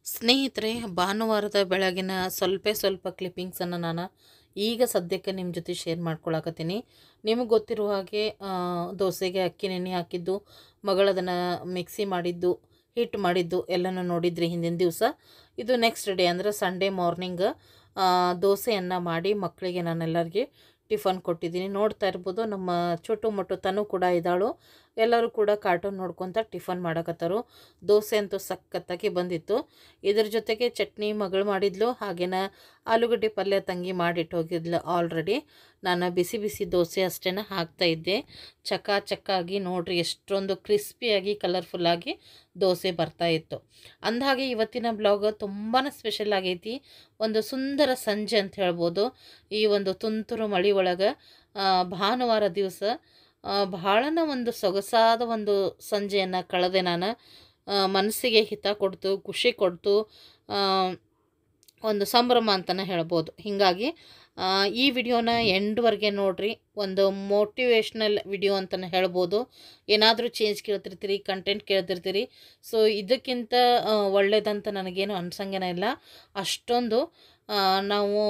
ಸ್ನೇಹಿತರೆ ಭಾನುವಾರದ ಬೆಳಗಿನ ಸ್ವಲ್ಪ ಸ್ವಲ್ಪ ಕ್ಲಿಪ್ಪಿಂಗ್ಸನ್ನು ನಾನು ಈಗ ಸದ್ಯಕ್ಕೆ ನಿಮ್ಮ ಜೊತೆ ಶೇರ್ ಮಾಡ್ಕೊಳಕತ್ತೀನಿ ನಿಮಗೆ ಗೊತ್ತಿರುವ ಹಾಗೆ ಆ, ದೋಸೆಗೆ ಅಕ್ಕಿ ನೆನೆ ಹಾಕಿದ್ದು ಮಗಳದನ್ನು ಮಿಕ್ಸಿ ಮಾಡಿದ್ದು ಹಿಟ್ ಮಾಡಿದ್ದು ಎಲ್ಲನೂ ನೋಡಿದ್ರಿ ಹಿಂದಿನ ದಿವಸ ಇದು ನೆಕ್ಸ್ಟ್ ಡೇ ಅಂದರೆ ಸಂಡೇ ಮಾರ್ನಿಂಗ್ ದೋಸೆಯನ್ನು ಮಾಡಿ ಮಕ್ಕಳಿಗೆ ನಾನೆಲ್ಲರಿಗೆ ಟಿಫನ್ ಕೊಟ್ಟಿದ್ದೀನಿ ನೋಡ್ತಾ ಇರ್ಬೋದು ನಮ್ಮ ಚೋಟು ಮೊಟ್ಟು ತನು ಕೂಡ ಇದ್ದಾಳು ಎಲ್ಲರೂ ಕೂಡ ಕಾರ್ಟೂನ್ ನೋಡ್ಕೊತ ಟಿಫನ್ ಮಾಡಕತ್ತಾರು ದೋಸೆ ಅಂತೂ ಸಖತ್ತಾಗಿ ಬಂದಿತ್ತು ಇದ್ರ ಜೊತೆಗೆ ಚಟ್ನಿ ಮಗಳು ಮಾಡಿದ್ಲು ಹಾಗೇನ ಆಲೂಗಡ್ಡೆ ಪಲ್ಯ ತಂಗಿ ಮಾಡಿಟ್ಟು ಹೋಗಿದ್ಲು ಆಲ್ರೆಡಿ ನಾನು ಬಿಸಿ ಬಿಸಿ ದೋಸೆ ಅಷ್ಟೇ ಹಾಕ್ತಾ ಇದ್ದೆ ಚಕ ಚಕ್ಕಾಗಿ ನೋಡ್ರಿ ಎಷ್ಟೊಂದು ಕ್ರಿಸ್ಪಿಯಾಗಿ ಕಲರ್ಫುಲ್ಲಾಗಿ ದೋಸೆ ಬರ್ತಾ ಇತ್ತು ಅಂದಹಾಗೆ ಇವತ್ತಿನ ಬ್ಲಾಗ್ ತುಂಬಾ ಸ್ಪೆಷಲ್ ಆಗೈತಿ ಒಂದು ಸುಂದರ ಸಂಜೆ ಅಂತ ಹೇಳ್ಬೋದು ಈ ಒಂದು ತುಂತುರು ಮಳೆ ಒಳಗೆ ಭಾನುವಾರ ದಿವಸ ಭಾಳನ ಒಂದು ಸೊಗಸಾದ ಒಂದು ಸಂಜೆಯನ್ನು ಕಳೆದೆ ನಾನು ಆ, ಮನಸ್ಸಿಗೆ ಹಿತ ಕೊಡ್ತು ಖುಷಿ ಕೊಡ್ತು ಆ, ಒಂದು ಸಂಭ್ರಮ ಅಂತಲೇ ಹೇಳ್ಬೋದು ಹೀಗಾಗಿ ಆ, ಈ ವಿಡಿಯೋನ ಎಂಡ್ವರೆಗೆ ನೋಡ್ರಿ ಒಂದು ಮೋಟಿವೇಶ್ನಲ್ ವಿಡಿಯೋ ಅಂತಲೇ ಹೇಳ್ಬೋದು ಏನಾದರೂ ಚೇಂಜ್ ಕೇಳ್ತಿರ್ತೀರಿ ಕಂಟೆಂಟ್ ಕೇಳ್ತಿರ್ತೀರಿ ಸೊ ಇದಕ್ಕಿಂತ ಆ, ಒಳ್ಳೇದಂತ ನನಗೇನು ಅನ್ಸಂಗೇನ ಇಲ್ಲ ಅಷ್ಟೊಂದು ಆ, ನಾವು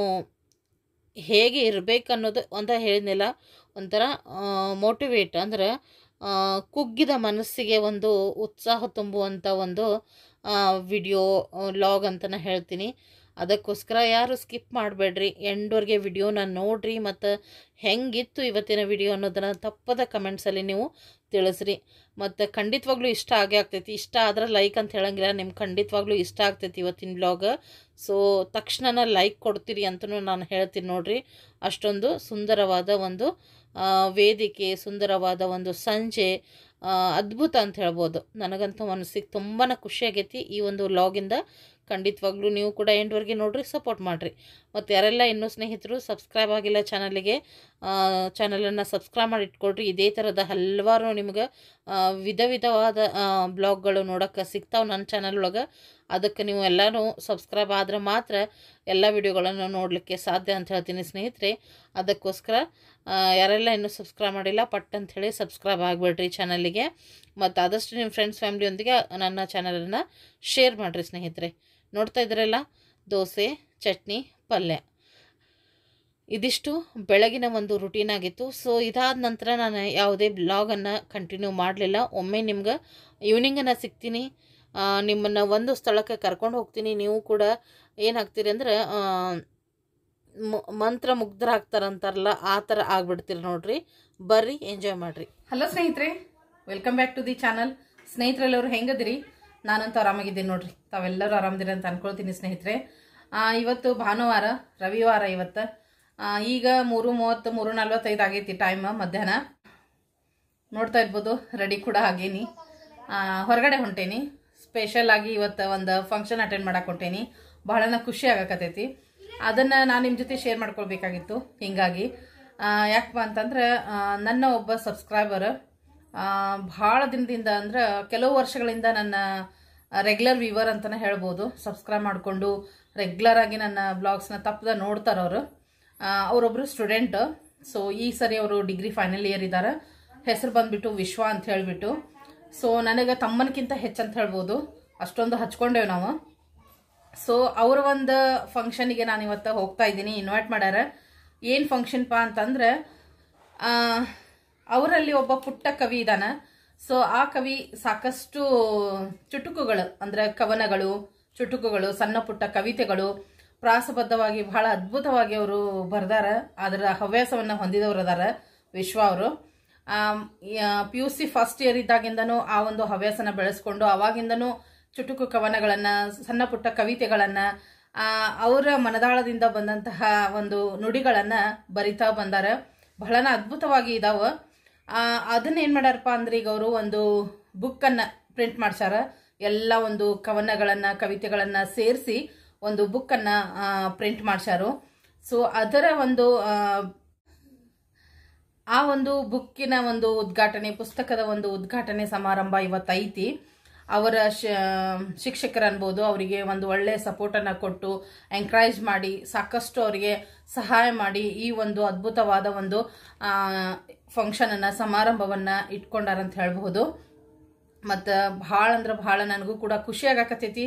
ಹೇಗೆ ಇರಬೇಕು ಅನ್ನೋದು ಅಂತ ಹೇಳಿದ್ನಿಲ್ಲ ಒಂಥರ ಮೋಟಿವೇಟ್ ಅಂದ್ರೆ ಆ, ಕುಗ್ಗಿದ ಮನಸ್ಸಿಗೆ ಒಂದು ಉತ್ಸಾಹ ತುಂಬುವಂಥ ಒಂದು ವಿಡಿಯೋ ಲಾಗ್ ಅಂತಲೇ ಹೇಳ್ತೀನಿ ಅದಕ್ಕೋಸ್ಕರ ಯಾರು ಸ್ಕಿಪ್ ಮಾಡಬೇಡ್ರಿ ಎಂಡ್ವರೆಗೆ ವಿಡಿಯೋನ ನೋಡ್ರಿ ಮತ್ತು ಹೆಂಗಿತ್ತು ಇವತ್ತಿನ ವಿಡಿಯೋ ಅನ್ನೋದನ್ನು ತಪ್ಪದ ಕಮೆಂಟ್ಸಲ್ಲಿ ನೀವು ತಿಳಿಸ್ರಿ ಮತ್ತು ಖಂಡಿತವಾಗ್ಲೂ ಇಷ್ಟ ಆಗೇ ಆಗ್ತೈತಿ ಇಷ್ಟ ಆದ್ರೆ ಲೈಕ್ ಅಂತ ಹೇಳಂಗಿಲ್ಲ ನಿಮ್ಗೆ ಖಂಡಿತವಾಗ್ಲೂ ಇಷ್ಟ ಆಗ್ತೈತಿ ಇವತ್ತಿನ ಬ್ಲಾಗ್ ಸೊ ತಕ್ಷಣ ಲೈಕ್ ಕೊಡ್ತೀರಿ ಅಂತಲೂ ನಾನು ಹೇಳ್ತೀನಿ ನೋಡ್ರಿ ಅಷ್ಟೊಂದು ಸುಂದರವಾದ ಒಂದು ಆ, ವೇದಿಕೆ ಸುಂದರವಾದ ಒಂದು ಸಂಜೆ ಆ, ಅದ್ಭುತ ಅಂತ ಹೇಳ್ಬೋದು ನನಗಂತೂ ಮನಸ್ಸಿಗೆ ತುಂಬಾ ಖುಷಿ ಆಗೈತಿ ಈ ಒಂದು ಲಾಗಿಂದ ಖಂಡಿತವಾಗ್ಲೂ ನೀವು ಕೂಡ ಎಂಡ್ವರೆಗೆ ನೋಡ್ರಿ ಸಪೋರ್ಟ್ ಮಾಡಿರಿ ಮತ್ತು ಯಾರೆಲ್ಲ ಇನ್ನೂ ಸ್ನೇಹಿತರು ಸಬ್ಸ್ಕ್ರೈಬ್ ಆಗಿಲ್ಲ ಚಾನಲಿಗೆ ಚಾನಲನ್ನು ಸಬ್ಸ್ಕ್ರೈಬ್ ಮಾಡಿ ಇಟ್ಕೊಳ್ರಿ ಇದೇ ಥರದ ಹಲವಾರು ನಿಮ್ಗೆ ಆ, ವಿಧ ವಿಧವಾದ ಬ್ಲಾಗ್ಗಳು ನೋಡೋಕ್ಕೆ ಸಿಗ್ತಾವೆ ನನ್ನ ಚಾನಲ್ ಒಳಗೆ ಅದಕ್ಕೆ ನೀವು ಎಲ್ಲನೂ ಸಬ್ಸ್ಕ್ರೈಬ್ ಆದ್ರೆ ಮಾತ್ರ ಎಲ್ಲ ವಿಡಿಯೋಗಳನ್ನು ನೋಡಲಿಕ್ಕೆ ಸಾಧ್ಯ ಅಂತ ಹೇಳ್ತೀನಿ ಸ್ನೇಹಿತರೆ ಅದಕ್ಕೋಸ್ಕರ ಆ, ಯಾರೆಲ್ಲ ಇನ್ನೂ ಸಬ್ಸ್ಕ್ರೈಬ್ ಮಾಡಿಲ್ಲ ಪಟ್ ಅಂತ ಹೇಳಿ ಸಬ್ಸ್ಕ್ರೈಬ್ ಆಗಿಬಿಡ್ರಿ ಚಾನಲಿಗೆ ಮತ್ತು ಆದಷ್ಟು ನಿಮ್ಮ ಫ್ರೆಂಡ್ಸ್ ಫ್ಯಾಮ್ಲಿಯೊಂದಿಗೆ ನನ್ನ ಚಾನಲನ್ನು ಶೇರ್ ಮಾಡಿರಿ ಸ್ನೇಹಿತರೆ ನೋಡ್ತಾ ಇದ್ರಲ್ಲ ದೋಸೆ ಚಟ್ನಿ ಪಲ್ಯ ಇದಿಷ್ಟು ಬೆಳಗಿನ ಒಂದು ರುಟೀನ್ ಆಗಿತ್ತು ಸೊ ಇದಾದ ನಂತರ ನಾನು ಯಾವುದೇ ಬ್ಲಾಗನ್ನು ಕಂಟಿನ್ಯೂ ಮಾಡಲಿಲ್ಲ ಒಮ್ಮೆ ನಿಮ್ಗೆ ಈವ್ನಿಂಗನ್ನು ಸಿಗ್ತೀನಿ ನಿಮ್ಮನ್ನು ಒಂದು ಸ್ಥಳಕ್ಕೆ ಕರ್ಕೊಂಡು ಹೋಗ್ತೀನಿ ನೀವು ಕೂಡ ಏನಾಗ್ತೀರಿ ಅಂದ್ರೆ ಆ, ಮ- ಮಂತ್ರ ಮುಗ್ಧರಾಗ್ತಾರಂತಾರಲ್ಲ ಆ ಥರ ಆಗ್ಬಿಡ್ತೀರಿ ನೋಡ್ರಿ ಬರ್ರಿ ಎಂಜಾಯ್ ಮಾಡಿರಿ ಹಲೋ ಸ್ನೇಹಿತರೆ welcome back to the channel ಸ್ನೇಹಿತರೆಲ್ಲರೂ ಹೆಂಗದಿರಿ ನಾನಂತೂ ಆರಾಮಾಗಿದ್ದೀನಿ ನೋಡ್ರಿ ತಾವೆಲ್ಲರೂ ಆರಾಮದಿರಿ ಅಂತ ಅನ್ಕೊಳ್ತೀನಿ ಸ್ನೇಹಿತರೆ ಆ, ಇವತ್ತು ಭಾನುವಾರ ರವಿವಾರ ಇವತ್ತು ಆ, ಈಗ ಮೂರು ಮೂವತ್ತು ಮೂರು ನಲ್ವತ್ತೈದು ಆಗೈತಿ ಟೈಮ್ ಮಧ್ಯಾಹ್ನ ನೋಡ್ತಾ ಇರ್ಬೋದು ರೆಡಿ ಕೂಡ ಆಗೇನಿ ಆ, ಹೊರಗಡೆ ಹೊಂಟೇನಿ ಸ್ಪೆಷಲ್ ಆಗಿ ಇವತ್ತು ಒಂದು ಫಂಕ್ಷನ್ ಅಟೆಂಡ್ ಮಾಡಕ್ಕೆ ಹೊಂಟೇನಿ ಬಹಳನ ಖುಷಿ ಆಗಕತ್ತೈತಿ ಅದನ್ನು ನಾನು ನಿಮ್ಮ ಜೊತೆ ಶೇರ್ ಮಾಡ್ಕೊಳ್ಬೇಕಾಗಿತ್ತು ಹಿಂಗಾಗಿ ಆ, ಯಾಕಪ್ಪ ಅಂತಂದ್ರೆ ಆ, ನನ್ನ ಒಬ್ಬ ಸಬ್ಸ್ಕ್ರೈಬರ್ ಭಾಳ ದಿನದಿಂದ ಅಂದ್ರೆ ಕೆಲವು ವರ್ಷಗಳಿಂದ ನನ್ನ ರೆಗ್ಯುಲರ್ ವ್ಯೂವರ್ ಅಂತಲೇ ಹೇಳ್ಬೋದು ಸಬ್ಸ್ಕ್ರೈಬ್ ಮಾಡಿಕೊಂಡು ರೆಗ್ಯುಲರ್ ಆಗಿ ನನ್ನ ಬ್ಲಾಗ್ಸ್ನ ತಪ್ಪದ ನೋಡ್ತಾರವರು ಅವರೊಬ್ಬರು ಸ್ಟೂಡೆಂಟ್ ಸೊ ಈ ಸರಿ ಅವರು ಡಿಗ್ರಿ ಫೈನಲ್ ಇಯರ್ ಇದ್ದಾರೆ ಹೆಸರು ಬಂದ್ಬಿಟ್ಟು ವಿಶ್ವ ಅಂತ ಹೇಳ್ಬಿಟ್ಟು ಸೊ ನನಗೆ ತಮ್ಮನಕ್ಕಿಂತ ಹೆಚ್ಚಂತ ಹೇಳ್ಬೋದು ಅಷ್ಟೊಂದು ಹಚ್ಕೊಂಡೇವು ನಾವು ಸೊ ಅವ್ರ ಒಂದು ಫಂಕ್ಷನಿಗೆ ನಾನು ಇವತ್ತು ಹೋಗ್ತಾ ಇದ್ದೀನಿ ಇನ್ವೈಟ್ ಮಾಡ್ಯಾರ ಏನು ಫಂಕ್ಷನ್ಪಾ ಅಂತಂದ್ರೆ ಆ, ಅವರಲ್ಲಿ ಒಬ್ಬ ಪುಟ್ಟ ಕವಿ ಇದ್ದಾನ ಸೊ ಆ ಕವಿ ಸಾಕಷ್ಟು ಚುಟುಕುಗಳು ಅಂದ್ರೆ ಕವನಗಳು ಚುಟುಕುಗಳು ಸಣ್ಣ ಪುಟ್ಟ ಕವಿತೆಗಳು ಪ್ರಾಸಬದ್ಧವಾಗಿ ಬಹಳ ಅದ್ಭುತವಾಗಿ ಅವರು ಬರ್ದಾರ ಅದರ ಹವ್ಯಾಸವನ್ನ ಹೊಂದಿದವರು ಅದಾರ ವಿಶ್ವ ಅವರು P U C first year ಇದ್ದಾಗಿಂದನೂ ಆ ಒಂದು ಹವ್ಯಾಸನ ಬೆಳೆಸ್ಕೊಂಡು ಅವಾಗಿಂದನೂ ಚುಟುಕು ಕವನಗಳನ್ನ ಸಣ್ಣ ಪುಟ್ಟ ಕವಿತೆಗಳನ್ನ ಆ, ಅವರ ಮನದಾಳದಿಂದ ಬಂದಂತಹ ಒಂದು ನುಡಿಗಳನ್ನ ಬರಿತಾ ಬಂದಾರ ಬಹಳನ ಅದ್ಭುತವಾಗಿ ಇದಾವ ಆ, ಅದನ್ನ ಏನ್ ಮಾಡ್ಯಾರಪ್ಪ ಅಂದ್ರೆ ಈಗ ಅವರು ಒಂದು ಬುಕ್ ಅನ್ನ ಪ್ರಿಂಟ್ ಮಾಡ್ಸಾರ ಎಲ್ಲ ಒಂದು ಕವನಗಳನ್ನ ಕವಿತೆಗಳನ್ನ ಸೇರಿಸಿ ಒಂದು ಬುಕ್ ಅನ್ನ ಪ್ರಿಂಟ್ ಮಾಡ್ಸಾರು ಸೊ ಅದರ ಒಂದು ಆ, ಆ ಒಂದು ಬುಕ್ಕಿನ ಒಂದು ಉದ್ಘಾಟನೆ ಪುಸ್ತಕದ ಒಂದು ಉದ್ಘಾಟನೆ ಸಮಾರಂಭ ಇವತ್ತೈತಿ ಅವರ ಶ ಶಿಕ್ಷಕರು ಅನ್ಬೋದು ಅವರಿಗೆ ಒಂದು ಒಳ್ಳೆ ಸಪೋರ್ಟನ್ನು ಕೊಟ್ಟು ಎಂಕರೇಜ್ ಮಾಡಿ ಸಾಕಷ್ಟು ಅವರಿಗೆ ಸಹಾಯ ಮಾಡಿ ಈ ಒಂದು ಅದ್ಭುತವಾದ ಒಂದು ಫಂಕ್ಷನನ್ನು ಸಮಾರಂಭವನ್ನು ಇಟ್ಕೊಂಡಾರಂತ ಹೇಳ್ಬಹುದು ಮತ್ತು ಭಾಳ ಅಂದ್ರೆ ಭಾಳ ನನಗೂ ಕೂಡ ಖುಷಿ ಆಗಾಕತ್ತೈತಿ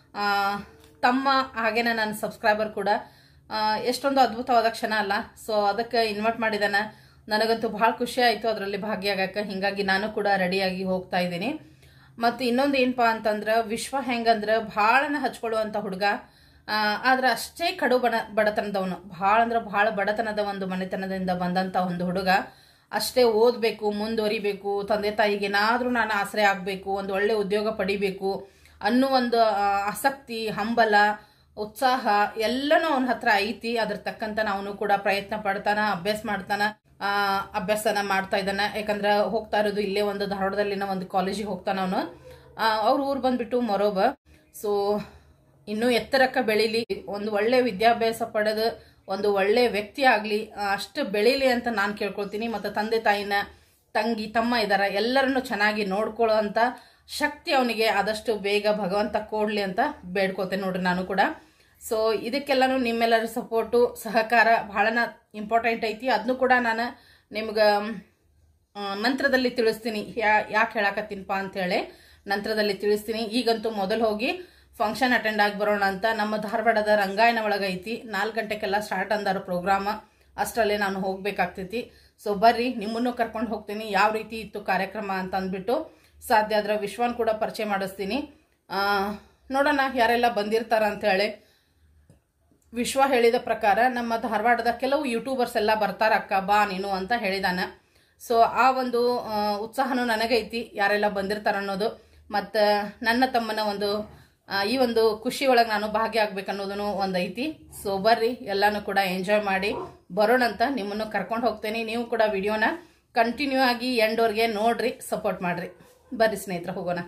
ಆ, ತಮ್ಮ ಹಾಗೇನೆ ನನ್ನ ಸಬ್ಸ್ಕ್ರೈಬರ್ ಕೂಡ ಆ, ಎಷ್ಟೊಂದು ಅದ್ಭುತವಾದ ಕ್ಷಣ ಅಲ್ಲ ಸೊ ಅದಕ್ಕೆ ಇನ್ವೈಟ್ ಮಾಡಿದಾನ ನನಗಂತೂ ಭಾಳ ಖುಷಿ ಆಯಿತು ಅದರಲ್ಲಿ ಭಾಗಿಯಾಗಕ್ಕೆ ಹಿಂಗಾಗಿ ನಾನು ಕೂಡ ರೆಡಿಯಾಗಿ ಹೋಗ್ತಾ ಇದ್ದೀನಿ ಮತ್ತು ಇನ್ನೊಂದು ಏನಪ್ಪಾ ಅಂತಂದ್ರೆ ವಿಶ್ವ ಹೆಂಗಂದ್ರೆ ಭಾಳನ ಹಚ್ಕೊಳ್ಳುವಂಥ ಹುಡುಗ ಆದ್ರೆ ಅಷ್ಟೇ ಕಡು ಬಡ ಬಡತನದವನು ಭಾಳ ಅಂದ್ರೆ ಭಾಳ ಬಡತನದ ಒಂದು ಮನೆತನದಿಂದ ಬಂದಂಥ ಒಂದು ಹುಡುಗ ಅಷ್ಟೇ ಓದಬೇಕು ಮುಂದುವರಿಬೇಕು ತಂದೆ ತಾಯಿಗೆ ಏನಾದರೂ ನಾನು ಆಸರೆ ಆಗಬೇಕು ಒಂದು ಒಳ್ಳೆ ಉದ್ಯೋಗ ಪಡಿಬೇಕು ಅನ್ನೋ ಒಂದು ಆ, ಆಸಕ್ತಿ ಹಂಬಲ ಉತ್ಸಾಹ ಎಲ್ಲನೂ ಅವನ ಹತ್ರ ಐತಿ ಅದ್ರ ತಕ್ಕಂತ ಅವನು ಕೂಡ ಪ್ರಯತ್ನ ಪಡ್ತಾನ ಅಭ್ಯಾಸ ಮಾಡ್ತಾನ ಆ, ಅಭ್ಯಾಸನ ಮಾಡ್ತಾ ಇದ್ದಾನೆ ಯಾಕಂದ್ರೆ ಹೋಗ್ತಾ ಇರೋದು ಇಲ್ಲೇ ಒಂದು ಧಾರವಾಡದಲ್ಲಿನ ಒಂದು ಕಾಲೇಜಿಗೆ ಹೋಗ್ತಾನ ಅವನು ಅವ್ರ ಊರು ಬಂದ್ಬಿಟ್ಟು ಮೊರೋಬ ಸೊ ಇನ್ನೂ ಎತ್ತರಕ್ಕೆ ಬೆಳೀಲಿ ಒಂದು ಒಳ್ಳೆ ವಿದ್ಯಾಭ್ಯಾಸ ಪಡೆದು ಒಂದು ಒಳ್ಳೆ ವ್ಯಕ್ತಿ ಆಗಲಿ ಅಷ್ಟು ಬೆಳೀಲಿ ಅಂತ ನಾನು ಕೇಳ್ಕೊಳ್ತೀನಿ ಮತ್ತು ತಂದೆ ತಾಯಿನ ತಂಗಿ ತಮ್ಮ ಇದ್ದಾರೆ ಎಲ್ಲರನ್ನು ಚೆನ್ನಾಗಿ ನೋಡ್ಕೊಳ್ಳೋ ಅಂತ ಶಕ್ತಿ ಅವನಿಗೆ ಆದಷ್ಟು ಬೇಗ ಭಗವಂತ ಕೊಡ್ಲಿ ಅಂತ ಬೇಡ್ಕೋತೇನೆ ನೋಡ್ರಿ ನಾನು ಕೂಡ ಸೊ ಇದಕ್ಕೆಲ್ಲನೂ ನಿಮ್ಮೆಲ್ಲರ ಸಪೋರ್ಟು ಸಹಕಾರ ಬಹಳನ ಇಂಪಾರ್ಟೆಂಟ್ ಐತಿ ಅದನ್ನು ಕೂಡ ನಾನು ನಿಮ್ಗೆ ಆ, ನಂತರದಲ್ಲಿ ತಿಳಿಸ್ತೀನಿ ಯಾ ಯಾಕೆ ಹೇಳಕತ್ತೀನಪ್ಪ ಅಂತೇಳಿ ನಂತರದಲ್ಲಿ ತಿಳಿಸ್ತೀನಿ ಈಗಂತೂ ಮೊದಲು ಹೋಗಿ ಫಂಕ್ಷನ್ ಅಟೆಂಡ್ ಆಗಿ ಬರೋಣ ಅಂತ ನಮ್ಮ ಧಾರವಾಡದ ರಂಗಾಯಣ ಒಳಗೈತಿ ನಾಲ್ಕು ಗಂಟೆಗೆಲ್ಲ ಸ್ಟಾರ್ಟ್ ಅಂದಾರ ಪ್ರೋಗ್ರಾಮ ಅಷ್ಟರಲ್ಲೇ ನಾನು ಹೋಗ್ಬೇಕಾಗ್ತೈತಿ ಸೊ ಬರ್ರಿ ನಿಮ್ಮನ್ನು ಕರ್ಕೊಂಡು ಹೋಗ್ತೀನಿ ಯಾವ ರೀತಿ ಇತ್ತು ಕಾರ್ಯಕ್ರಮ ಅಂತ ಅಂದ್ಬಿಟ್ಟು ಸಾಧ್ಯ ಆದ್ರೆ ವಿಶ್ವಾನ್ ಕೂಡ ಪರಿಚಯ ಮಾಡಿಸ್ತೀನಿ ಆ, ನೋಡೋಣ ಯಾರೆಲ್ಲ ಬಂದಿರ್ತಾರ ಅಂತೇಳಿ ವಿಶ್ವ ಹೇಳಿದ ಪ್ರಕಾರ ನಮ್ಮ ಧಾರವಾಡದ ಕೆಲವು ಯೂಟ್ಯೂಬರ್ಸ್ ಎಲ್ಲ ಬರ್ತಾರ ಅಕ್ಕ ಬಾ ನೀನು ಅಂತ ಹೇಳಿದಾನ ಸೊ ಆ ಒಂದು ಆ, ಉತ್ಸಾಹನೂ ನನಗೈತಿ ಯಾರೆಲ್ಲ ಬಂದಿರ್ತಾರ ಅನ್ನೋದು ಮತ್ತು ನನ್ನ ತಮ್ಮನ ಒಂದು ಆ, ಈ ಒಂದು ಖುಷಿ ಒಳಗೆ ನಾನು ಭಾಗಿಯಾಗ್ಬೇಕು ಅನ್ನೋದನ್ನು ಒಂದು ಐತಿ ಸೊ ಬರ್ರಿ ಎಲ್ಲಾನು ಕೂಡ ಎಂಜಾಯ್ ಮಾಡಿ ಬರೋಣಂತ ನಿಮ್ಮನ್ನು ಕರ್ಕೊಂಡು ಹೋಗ್ತೇನೆ ನೀವು ಕೂಡ ವಿಡಿಯೋನ ಕಂಟಿನ್ಯೂ ಆಗಿ ಎಂಡೋರ್ಗೆ ನೋಡ್ರಿ ಸಪೋರ್ಟ್ ಮಾಡ್ರಿ ಬರ್ರಿ ಸ್ನೇಹಿತರೆ ಹೋಗೋಣ